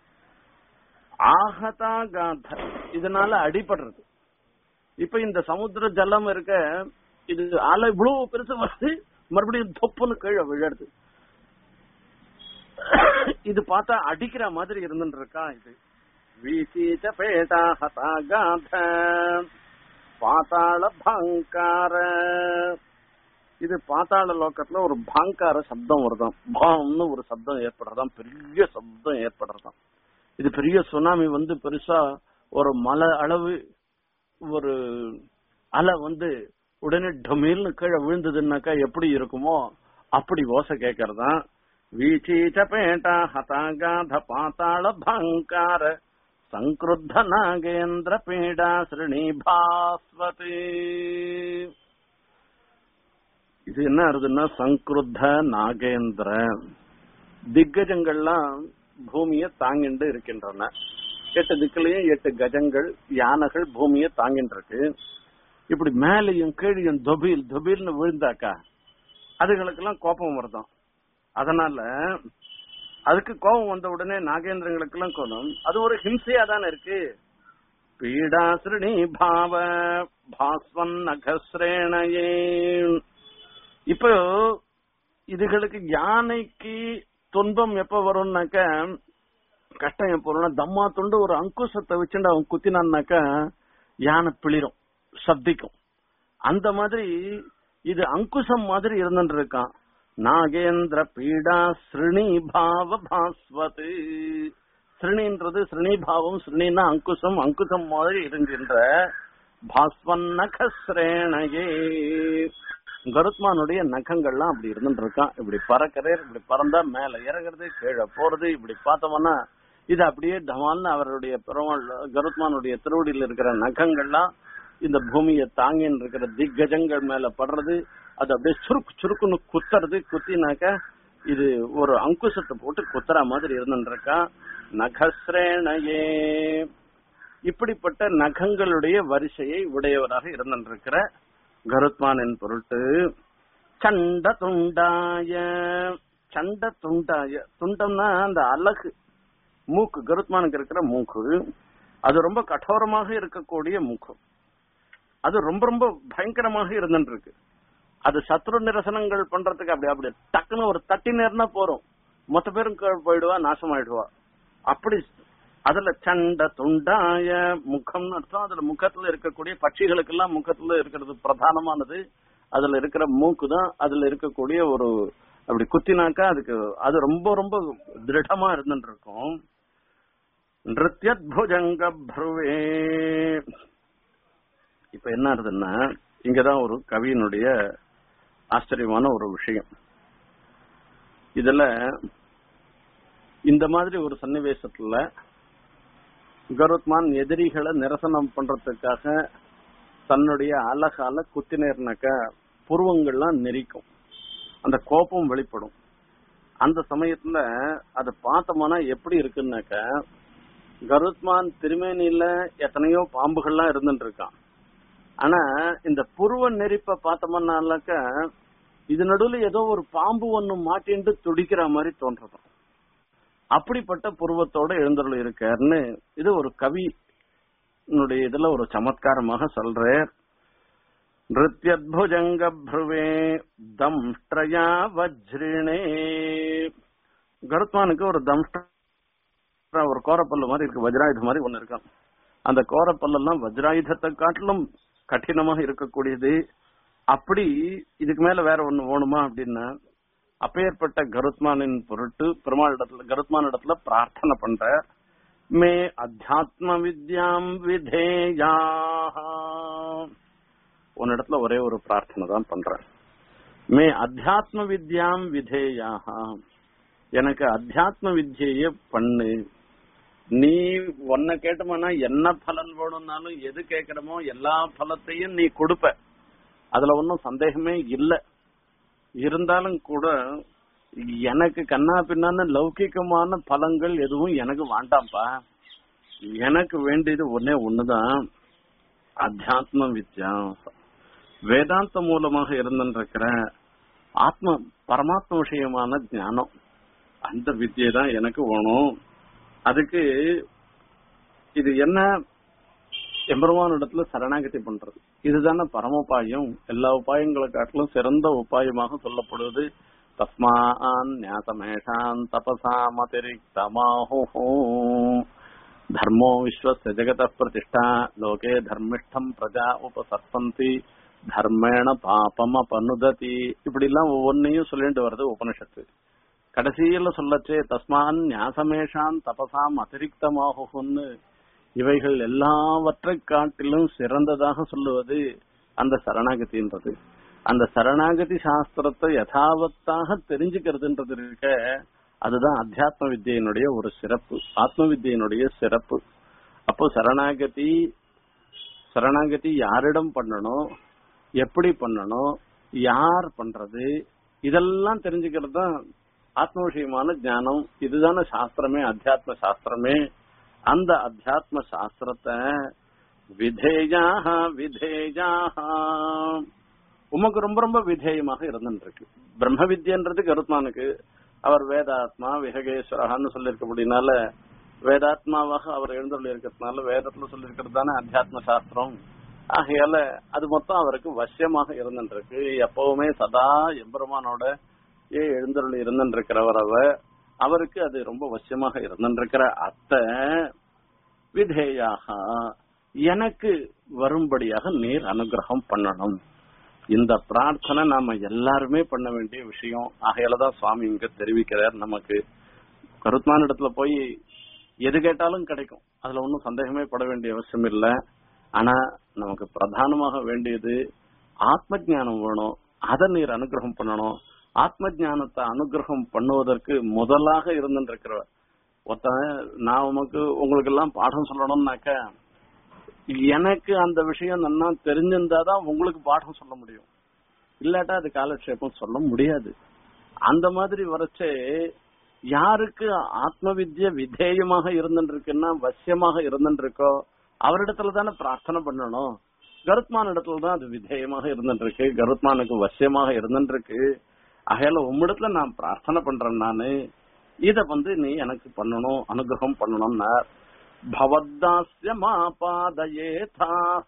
ஆகதா காத இதனால அடிபடுறது இப்ப இந்த சமுத்திர ஜலம் இருக்க இது அலை இவ்வளவு பெருசு வருது மறுபடியும் தொப்புன்னு கீழே விழுறது இது பார்த்தா அடிக்கிற மாதிரி இருந்துட்டு இருக்கா இது வீசீச்ச பேட்டா ஹதாகாத பாதாள பங்கார இது பாத்தாள லோக்கத்துல ஒரு பாங்கார சப்தம் வருதாம் பாம்னு ஒரு சப்தம் ஏற்படுறதாம் பெரிய சப்தம் ஏற்படுறதாம் இது பெரிய சுனாமி வந்து பெருசா ஒரு மலை அளவு ஒரு அலை வந்து உடனே டொமில்னு கீழே விழுந்ததுன்னாக்கா எப்படி இருக்குமோ அப்படி ஓசை கேட்கறதான் வீச்சீச்ச பேட்டா ஹதாகாத பாத்தாள பாங்கார சங்கிருத்த நாகேந்திர பீடா ஸ்ருணி பாஸ்வதி இது என்ன ஆகுதுன்னா சங்கிருத்த நாகேந்திர திக்கஜங்கள்லாம் பூமியை தாங்கிண்டு இருக்கின்றன எட்டு திக்கிலையும் எட்டு கஜங்கள் யானைகள் பூமியை தாங்கிட்டு இருக்கு இப்படி மேலையும் கீழையும் தொபீல் தொபீல்னு விழுந்தாக்கா அதுகளுக்கெல்லாம் கோபம் வருதாம் அதனால அதுக்கு கோபம் வந்த உடனே நாகேந்திரங்களுக்கு எல்லாம் கோபம் அது ஒரு ஹிம்சையா தானே இருக்கு பீடாசிரணி பாவ பாஸ்வன் நகஸ்ரேணையே இப்போ இதுகளுக்கு யானைக்கு துன்பம் எப்ப வரும்னாக்க கஷ்டம் எப்ப வரும்னா தம்மா துண்டு ஒரு அங்குசத்தை வச்சுட்டு அவன் குத்தினான்னாக்கா யானை பிளிரும் சப்திக்கும் அந்த மாதிரி இது அங்குசம் மாதிரி இருந்துட்டு இருக்கான் நாகேந்திர பீடா ஸ்ருணி பாவ பாஸ்வத் ஸ்ருணின்றது ஸ்ருணிபாவம் ஸ்ருணின்னா அங்குசம் அங்குசம் மாதிரி இருக்கின்ற பாஸ்வன் நகஸ்ரேணையே கருத்மானுடைய நகங்கள்லாம் அப்படி இருந்துட்டு இருக்கான் இப்படி பறக்கிறேர் இப்படி பறந்தா மேல இறங்குறது கீழே போறது இப்படி பார்த்தோம்னா இது அப்படியே டமால்னு அவருடைய பெருமாள் கருத்மானுடைய திருவடியில் இருக்கிற நகங்கள்லாம் இந்த பூமியை தாங்கின்னு இருக்கிற திக்கஜங்கள் மேல படுறது அது அப்படியே சுருக்கு சுருக்குன்னு குத்துறது குத்தினாக்க இது ஒரு அங்குசத்தை போட்டு குத்துற மாதிரி இருந்துருக்கா நகஸ்ரேணையே இப்படிப்பட்ட நகங்களுடைய வரிசையை உடையவராக இருந்திருக்கிற கருத்மானின் பொருட்டு சண்ட துண்டாய சண்ட துண்டாய துண்டம்னா அந்த அழகு மூக்கு கருத்மானுக்கு இருக்கிற மூக்கு அது ரொம்ப கடோரமாக இருக்கக்கூடிய மூக்கு அது ரொம்ப ரொம்ப பயங்கரமாக இருந்துட்டு இருக்கு அது சத்ரு நிரசனங்கள் பண்றதுக்கு அப்படி அப்படி டக்குன்னு ஒரு தட்டி நேர்னா போறோம் மொத்த பேரும் கீழே போயிடுவா நாசமாயிடுவா அப்படி அதுல சண்ட துண்டாய முகம்னு அர்த்தம் அதுல முகத்துல இருக்கக்கூடிய பட்சிகளுக்கெல்லாம் முகத்துல இருக்கிறது பிரதானமானது அதுல இருக்கிற மூக்கு தான் அதுல இருக்கக்கூடிய ஒரு அப்படி குத்தினாக்கா அதுக்கு அது ரொம்ப ரொம்ப திருடமா இருந்துட்டு இருக்கும் நிருத்யத்புஜங்க ப்ருவே இப்ப என்ன ஆகுதுன்னா இங்கதான் ஒரு கவியினுடைய ஆச்சரியமான ஒரு விஷயம் இதுல இந்த மாதிரி ஒரு சன்னிவேசத்துல கருத்மான் எதிரிகளை நிரசனம் பண்றதுக்காக தன்னுடைய அழகால குத்தினேர்னாக்க புருவங்கள்லாம் நெரிக்கும் அந்த கோபம் வெளிப்படும் அந்த சமயத்துல அதை பார்த்தோம்னா எப்படி இருக்குன்னாக்க கருத்மான் திருமேனியில எத்தனையோ பாம்புகள்லாம் இருந்துட்டு இருக்கான் ஆனா இந்த புருவ நெரிப்ப பார்த்தோம்னாக்க இது நடுவுல ஏதோ ஒரு பாம்பு ஒண்ணு மாட்டின்ட்டு துடிக்கிற மாதிரி தோன்றதும் அப்படிப்பட்ட புருவத்தோட எழுந்தருள் இருக்காருன்னு இது ஒரு கவி இதுல ஒரு சமத்காரமாக சொல்றார் நிருத்யத்புஜங்க ப்ருவே தம்ஷ்டயா வஜ்ரிணே கருத்மானுக்கு ஒரு தம்ஷ்ட ஒரு கோரப்பல்லு மாதிரி இருக்கு வஜ்ராயுதம் மாதிரி ஒண்ணு இருக்கும் அந்த கோரப்பல்லெல்லாம் வஜ்ராயுதத்தை காட்டிலும் கடினமாக இருக்கக்கூடியது அப்படி இதுக்கு மேல வேற ஒண்ணு வேணுமா அப்படின்னா அப்பேற்பட்ட கருத்மானின் பொருட்டு பெருமாள் இடத்துல கருத்மான் இடத்துல பிரார்த்தனை பண்ற மே அத்தியாத்ம வித்யாம் விதேயா உன்னிடத்துல ஒரே ஒரு பிரார்த்தனை தான் பண்றேன் மே அத்தியாத்ம வித்யாம் விதேயாக எனக்கு அத்தியாத்ம வித்யைய பண்ணு நீ ஒன்ன கேட்டோம்னா என்ன பலன் வேணும்னாலும் எது கேட்கணுமோ எல்லா பலத்தையும் நீ கொடுப்ப அதுல ஒன்றும் சந்தேகமே இல்லை இருந்தாலும் கூட எனக்கு கண்ணா பின்னான்னு லௌகிகமான பலங்கள் எதுவும் எனக்கு வேண்டாம்ப்பா எனக்கு வேண்டியது ஒன்னே ஒண்ணுதான் அத்தியாத்ம வித்யா வேதாந்த மூலமாக இருந்திருக்கிற ஆத்ம பரமாத்ம விஷயமான ஞானம் அந்த வித்தியை தான் எனக்கு வேணும் அதுக்கு இது என்ன எம்பெருமான் இடத்துல சரணாகதி பண்றது இதுதானே பரமோபாயம் எல்லா உபாயங்களை காட்டிலும் சிறந்த உபாயமாக சொல்லப்படுவது தஸ்மான் ஞாசமேஷான் தபசாமதிரிக்தமாஹோ தர்மோ விஸ்வஸ்ய ஜெகத பிரதிஷ்டா லோகே தர்மிஷ்டம் பிரஜா உபசர்பந்தி தர்மேண பாபம பனுததி இப்படி எல்லாம் ஒவ்வொன்னையும் சொல்லிட்டு வருது உபனிஷத்து கடைசியில சொல்லச்சே தஸ்மான் ஞாசமேஷான் தபசாம் அதிரிக்தமாகும்னு இவைகள் எல்லாவற்றை காட்டிலும் சிறந்ததாக சொல்லுவது அந்த சரணாகதின்றது அந்த சரணாகதி சாஸ்திரத்தை யதாவத்தாக தெரிஞ்சுக்கிறதுன்றது இருக்க அதுதான் அத்தியாத்ம வித்யினுடைய ஒரு சிறப்பு ஆத்ம வித்யினுடைய சிறப்பு அப்போ சரணாகதி சரணாகதி யாரிடம் பண்ணணும் எப்படி பண்ணணும் யார் பண்றது இதெல்லாம் தெரிஞ்சுக்கிறது தான் ஆத்ம விஷயமான ஞானம் இதுதானே சாஸ்திரமே அத்தியாத்ம சாஸ்திரமே அந்த அத்தியாத்ம சாஸ்திரத்தை விதேயாக விதேயாக உமக்கு ரொம்ப ரொம்ப விதேயமாக இருந்துருக்கு பிரம்ம வித்யன்றது கருத்மானுக்கு அவர் வேதாத்மா விஹகேஸ்வரகான்னு சொல்லியிருக்கபடினால வேதாத்மாவாக அவர் எழுந்துள்ள இருக்கிறதுனால வேதத்துல சொல்லியிருக்கிறது தானே அத்தியாத்ம சாஸ்திரம் ஆகையால அது மொத்தம் அவருக்கு வசியமாக இருந்துருக்கு எப்பவுமே சதா எம்பெருமானோட ஏ எழுந்தருள் இருந்துருக்கிறவர் அவர் அவருக்கு அது ரொம்ப வசியமாக இருந்துருக்கிற அத்தை விதேயாக எனக்கு வரும்படியாக நீர் அனுகிரகம் பண்ணணும் இந்த பிரார்த்தனை நாம எல்லாருமே பண்ண வேண்டிய விஷயம் ஆகையாலதான் சுவாமி இங்க தெரிவிக்கிறார் நமக்கு கருத்மான இடத்துல போய் எது கேட்டாலும் கிடைக்கும் அதுல ஒன்றும் சந்தேகமே பட வேண்டிய அவசியம் இல்லை ஆனா நமக்கு பிரதானமாக வேண்டியது ஆத்ம ஞானம் வேணும் அதை நீர் அனுகிரகம் பண்ணணும் ஆத்ம ஞானத்தை அனுகிரகம் பண்ணுவதற்கு முதலாக இருந்துருக்கிற ஒருத்தன் நான் உமக்கு உங்களுக்கு எல்லாம் பாடம் சொல்லணும்னாக்க எனக்கு அந்த விஷயம் நல்லா தெரிஞ்சிருந்தாதான் உங்களுக்கு பாடம் சொல்ல முடியும் இல்லாட்டா அது காலக்ஷேபம் சொல்ல முடியாது அந்த மாதிரி வரைச்சே யாருக்கு ஆத்ம வித்ய விதேயமாக இருந்துருக்குன்னா வசியமாக இருந்துருக்கோ அவரிடத்துல தானே பிரார்த்தனை பண்ணணும் கருத்மான் இடத்துல தான் அது விதேயமாக இருந்துருக்கு கருத்மானுக்கு வசியமாக இருந்துருக்கு ஆகையால உம்மிடத்துல நான் பிரார்த்தனை பண்றேன் நானு இத வந்து நீ எனக்கு பண்ணணும் அனுகிரகம் பண்ணணும்னா பவத்தாஸ்ய மாபாதயேதா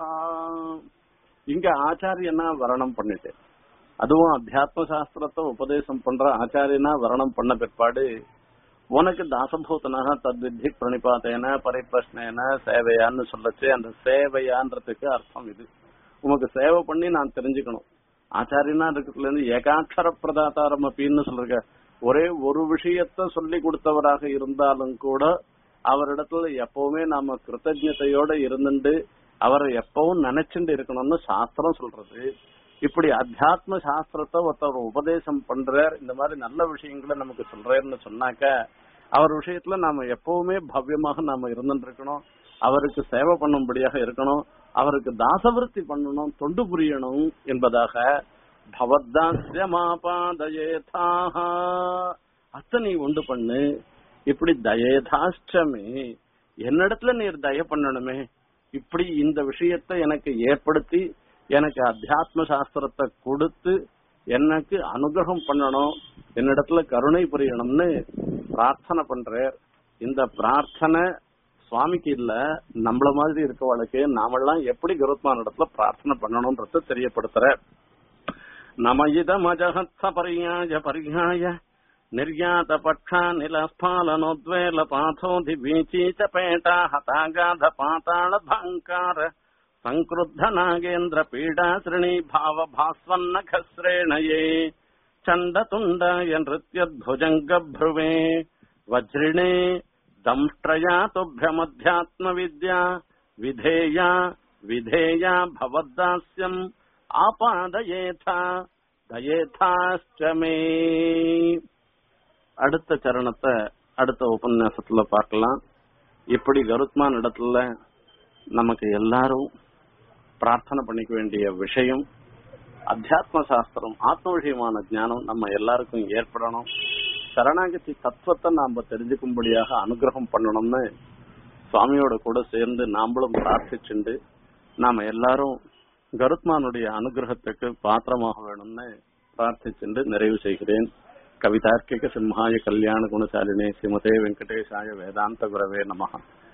இங்க ஆச்சாரியனா வரணம் பண்ணிட்டு அதுவும் அத்தியாத்ம சாஸ்திரத்தை உபதேசம் பண்ற ஆச்சாரியனா வரணம் பண்ண பிற்பாடு உனக்கு தாசபூதனாக தத்வித்தி பிரணிபாத்தேன பரிப்பிரஷ்னேன சேவையான்னு சொல்லச்சு அந்த சேவையான்றதுக்கு அர்த்தம் இது உனக்கு சேவை பண்ணி நான் தெரிஞ்சுக்கணும் ஆச்சாரியனா இருக்கிறதுல இருந்து ஏகாட்சர பிரதாதாரம் அப்படின்னு சொல்ற ஒரே ஒரு விஷயத்த சொல்லி கொடுத்தவராக இருந்தாலும் கூட அவரிடத்துல எப்பவுமே நாம கிருத்தஜதையோட இருந்துட்டு அவரை எப்பவும் நினைச்சுட்டு இருக்கணும்னு சாஸ்திரம் சொல்றது இப்படி அத்தியாத்ம சாஸ்திரத்தை ஒருத்தர் உபதேசம் பண்றார் இந்த மாதிரி நல்ல விஷயங்களை நமக்கு சொல்றாருன்னு சொன்னாக்க அவர் விஷயத்துல நாம எப்பவுமே பவ்யமாக நாம இருந்துட்டு இருக்கணும் அவருக்கு சேவை பண்ணும்படியாக இருக்கணும் அவருக்கு தாசவிருத்தி பண்ணணும் தொண்டு புரியணும் என்பதாக பவத்தாசியமாபாதயேதாக அத்தனை உண்டு பண்ணு இப்படி தயேதாஷ்டமே என்னிடத்துல நீர் தய பண்ணணுமே இப்படி இந்த விஷயத்தை எனக்கு ஏற்படுத்தி எனக்கு அத்தியாத்ம சாஸ்திரத்தை கொடுத்து எனக்கு அனுகிரகம் பண்ணணும் என்னிடத்துல கருணை புரியணும்னு பிரார்த்தனை பண்றார் இந்த பிரார்த்தனை சுவாமிக்கு இல்ல நம்மள மாதிரி இருக்கவளுக்கு நாமெல்லாம் எப்படி கருத்மான இடத்துல பிரார்த்தனை பண்ணணும்ன்றத தெரியப்படுத்துற நம இதமஜகத்ச பரியாய பரியாய నిర్యాత పక్షా నిలస్ఫాలనోద్వేల పాథోధి వీచీచ పేట హతాగాధ పాతాళ భాంకార సంక్రుద్ధ నాగేంద్ర పీడా శ్రేణి భావ భాస్వన్న ఖశ్రేణయే చండతుండాయ నృత్యద్భుజంగ భ్రువే వజ్రిణే దంష్ట్రయా తుభ్యమధ్యాత్మ విద్యా విధేయ విధేయ భవద్దాస్యం ఆపాదయేథ దయేథాశ్చమే அடுத்த சரணத்தை அடுத்த உபன்யாசத்துல பார்க்கலாம் இப்படி கருத்மான் இடத்துல நமக்கு எல்லாரும் பிரார்த்தனை பண்ணிக்க வேண்டிய விஷயம் அத்தியாத்ம சாஸ்திரம் ஆத்ம விஷயமான ஞானம் நம்ம எல்லாருக்கும் ஏற்படணும் சரணாகதி தத்துவத்தை நாம தெரிஞ்சுக்கும்படியாக அனுகிரகம் பண்ணணும்னு சுவாமியோட கூட சேர்ந்து நாமளும் பிரார்த்திச்சுண்டு நாம எல்லாரும் கருத்மானுடைய அனுகிரகத்துக்கு பாத்திரமாக வேணும்னு பிரார்த்திச்சுண்டு நிறைவு செய்கிறேன் கவிதார்க்கிக சிம்ஹாய கல்யாண குணசாலினே ஸ்ரீமதே வெங்கடேஷாய வேதாந்த குரவே நமஹ